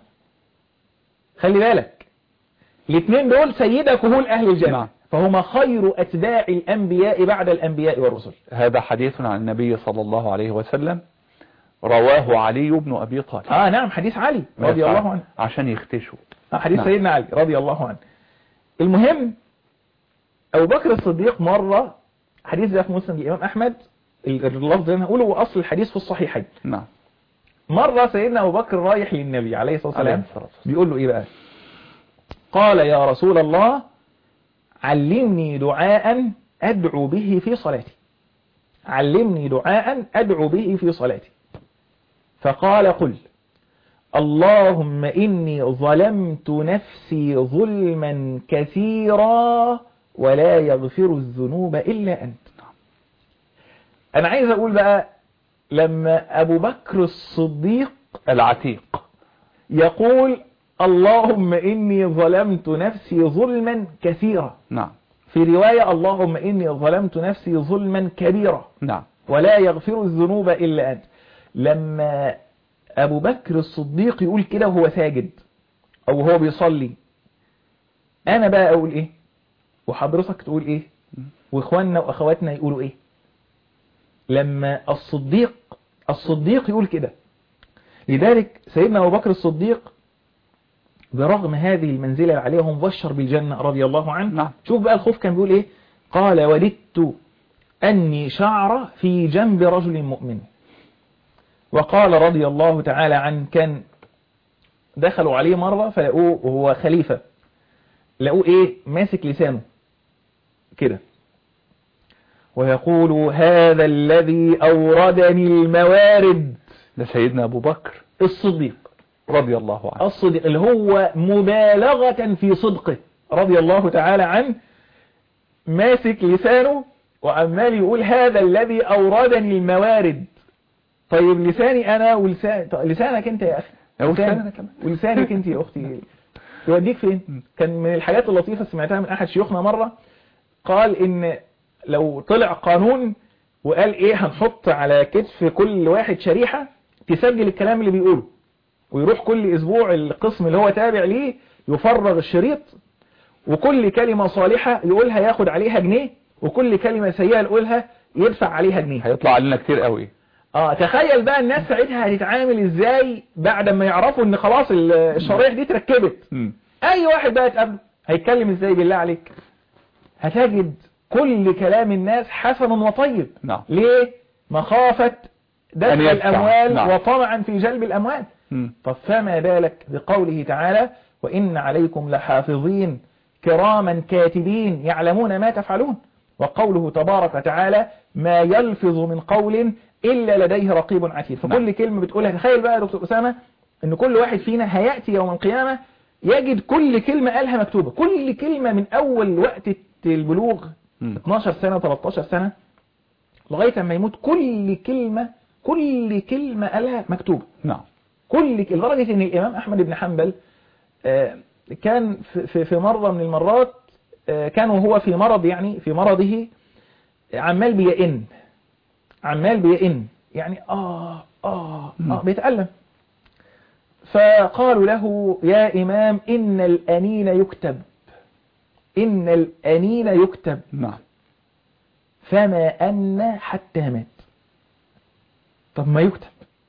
Speaker 3: خلي بالك الاثنين دول سيدا كهول أهل الجنة
Speaker 2: نعم.
Speaker 3: فهما خير أتباع الأنبياء بعد الأنبياء والرسل
Speaker 2: هذا حديث عن النبي صلى الله عليه وسلم رواه علي بن أبي طالب
Speaker 3: آه نعم حديث علي رضي الله عنه
Speaker 2: عشان يختشوا
Speaker 3: آه حديث
Speaker 2: نعم.
Speaker 3: سيدنا علي رضي الله عنه المهم أبو بكر الصديق مرة حديث ده في مسلم الإمام أحمد اللفظ اللي أنا هقوله هو أصل الحديث في الصحيحين
Speaker 2: نعم
Speaker 3: مرة سيدنا أبو بكر رايح للنبي عليه الصلاة
Speaker 2: عليه
Speaker 3: والسلام
Speaker 2: الصلاة والسلام.
Speaker 3: بيقول له إيه بقى قال يا رسول الله علمني دعاء أدعو به في صلاتي علمني دعاء أدعو به في صلاتي فقال قل اللهم إني ظلمت نفسي ظلما كثيرا ولا يغفر الذنوب إلا أنت أنا عايز أقول بقى لما أبو بكر الصديق
Speaker 2: العتيق
Speaker 3: يقول اللهم إني ظلمت نفسي ظلما كثيرا
Speaker 2: نعم
Speaker 3: في رواية اللهم إني ظلمت نفسي ظلما كبيرا
Speaker 2: نعم
Speaker 3: ولا يغفر الذنوب إلا أنت لما أبو بكر الصديق يقول كده وهو ساجد أو هو بيصلي أنا بقى أقول إيه وحضرتك تقول إيه وإخواننا وأخواتنا يقولوا إيه لما الصديق الصديق يقول كده لذلك سيدنا أبو بكر الصديق برغم هذه المنزلة اللي عليها مبشر بالجنة رضي الله عنه
Speaker 2: نعم.
Speaker 3: شوف بقى الخوف كان بيقول إيه قال وددت أني شعر في جنب رجل مؤمن وقال رضي الله تعالى عنه كان دخلوا عليه مرة فلقوه وهو خليفة لقوه ايه ماسك لسانه كده ويقول هذا الذي أوردني الموارد
Speaker 2: ده سيدنا أبو بكر
Speaker 3: الصديق
Speaker 2: رضي الله عنه
Speaker 3: الصديق اللي هو مبالغة في صدقه رضي الله تعالى عنه ماسك لسانه وعمال يقول هذا الذي أوردني الموارد طيب لساني أنا ولسان طيب لسانك أنت يا أخي
Speaker 2: ولساني
Speaker 3: لسان-
Speaker 2: أنا كمان.
Speaker 3: ولسانك أنت يا أختي يوديك فين كان من الحاجات اللطيفة اللي سمعتها من أحد شيوخنا مرة قال إن لو طلع قانون وقال إيه هنحط على كتف كل واحد شريحة تسجل الكلام اللي بيقوله ويروح كل أسبوع القسم اللي هو تابع ليه يفرغ الشريط وكل كلمة صالحة يقولها ياخد عليها جنيه وكل كلمة سيئة يقولها يدفع عليها جنيه
Speaker 2: هيطلع علينا كتير قوي
Speaker 3: اه تخيل بقى الناس ساعتها هتتعامل ازاي بعد ما يعرفوا ان خلاص ال- الشرايح دي اتركبت
Speaker 2: مم.
Speaker 3: اي واحد بقى يتقابله هيتكلم ازاي بالله عليك هتجد كل كلام الناس حسن وطيب
Speaker 2: نعم
Speaker 3: ليه مخافة دفع
Speaker 2: أن يدفع.
Speaker 3: الاموال
Speaker 2: نعم.
Speaker 3: وطمعا في جلب الاموال
Speaker 2: مم.
Speaker 3: طب فما بالك بقوله تعالى وإن عليكم لحافظين كراما كاتبين يعلمون ما تفعلون وقوله تبارك وتعالى ما يلفظ من قول إلا لديه رقيب عتيد فكل
Speaker 2: نعم.
Speaker 3: كلمة بتقولها تخيل بقى يا دكتور أسامة إن كل واحد فينا هيأتي يوم القيامة يجد كل كلمة قالها مكتوبة كل كلمة من أول وقت البلوغ
Speaker 2: مم.
Speaker 3: 12 سنة 13 سنة لغاية ما يموت كل كلمة كل كلمة قالها مكتوبة
Speaker 2: نعم
Speaker 3: كل ك- لدرجة ان الامام احمد بن حنبل آه، كان في- في في مرة من المرات آه، كان وهو في مرض يعني في مرضه عمال بيئن عمال بيئن يعني آه آه آه بيتألم فقالوا له يا إمام إن الأنين يكتب إن الأنين يكتب
Speaker 2: نعم
Speaker 3: فما أن حتى مات طب ما يكتب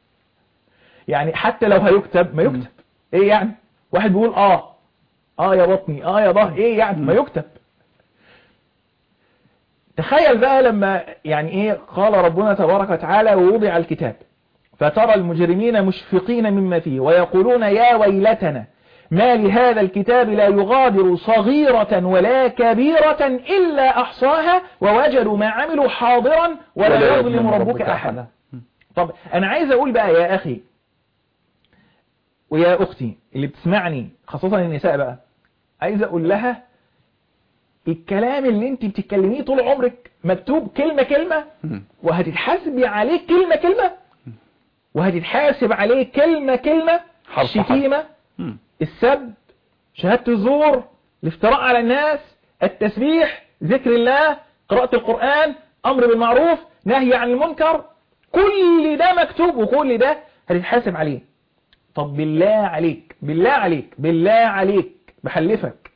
Speaker 3: يعني حتى لو هيكتب ما يكتب ايه يعني واحد بيقول اه اه يا بطني اه يا ظهر ايه يعني ما يكتب تخيل بقى لما يعني ايه قال ربنا تبارك وتعالى ووضع الكتاب فترى المجرمين مشفقين مما فيه ويقولون يا ويلتنا ما لهذا الكتاب لا يغادر صغيرة ولا كبيرة إلا أحصاها ووجدوا ما عملوا حاضرا ولا يظلم ربك أحدا طب أنا عايز أقول بقى يا أخي ويا أختي اللي بتسمعني خاصة النساء بقى عايز أقول لها الكلام اللي انت بتتكلميه طول عمرك مكتوب كلمة كلمة
Speaker 2: مم.
Speaker 3: وهتتحاسبي عليه كلمة كلمة وهتتحاسب عليه كلمة كلمة
Speaker 2: حرف حرف.
Speaker 3: الشتيمة
Speaker 2: مم.
Speaker 3: السب شهادة الزور الافتراء على الناس التسبيح ذكر الله قراءة القرآن أمر بالمعروف نهي عن المنكر كل ده مكتوب وكل ده هتتحاسب عليه طب بالله عليك بالله عليك بالله عليك بحلفك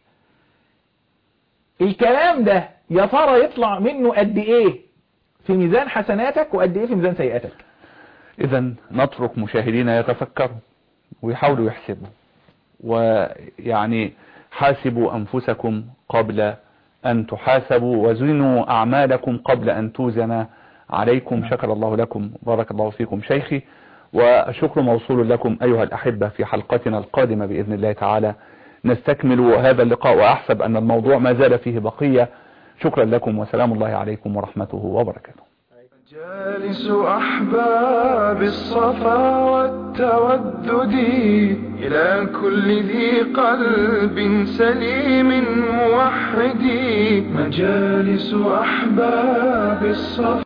Speaker 3: الكلام ده يا ترى يطلع منه قد ايه في ميزان حسناتك وقد ايه في ميزان سيئاتك
Speaker 2: اذا نترك مشاهدينا يتفكروا ويحاولوا يحسبوا ويعني حاسبوا انفسكم قبل ان تحاسبوا وزنوا اعمالكم قبل ان توزن عليكم شكر الله لكم بارك الله فيكم شيخي والشكر موصول لكم ايها الاحبة في حلقتنا القادمة باذن الله تعالى نستكمل هذا اللقاء واحسب ان الموضوع ما زال فيه بقية شكرا لكم وسلام الله عليكم ورحمته وبركاته
Speaker 1: جالس أحباب الصفا والتودد إلى كل ذي قلب سليم موحد مجالس أحباب الصفا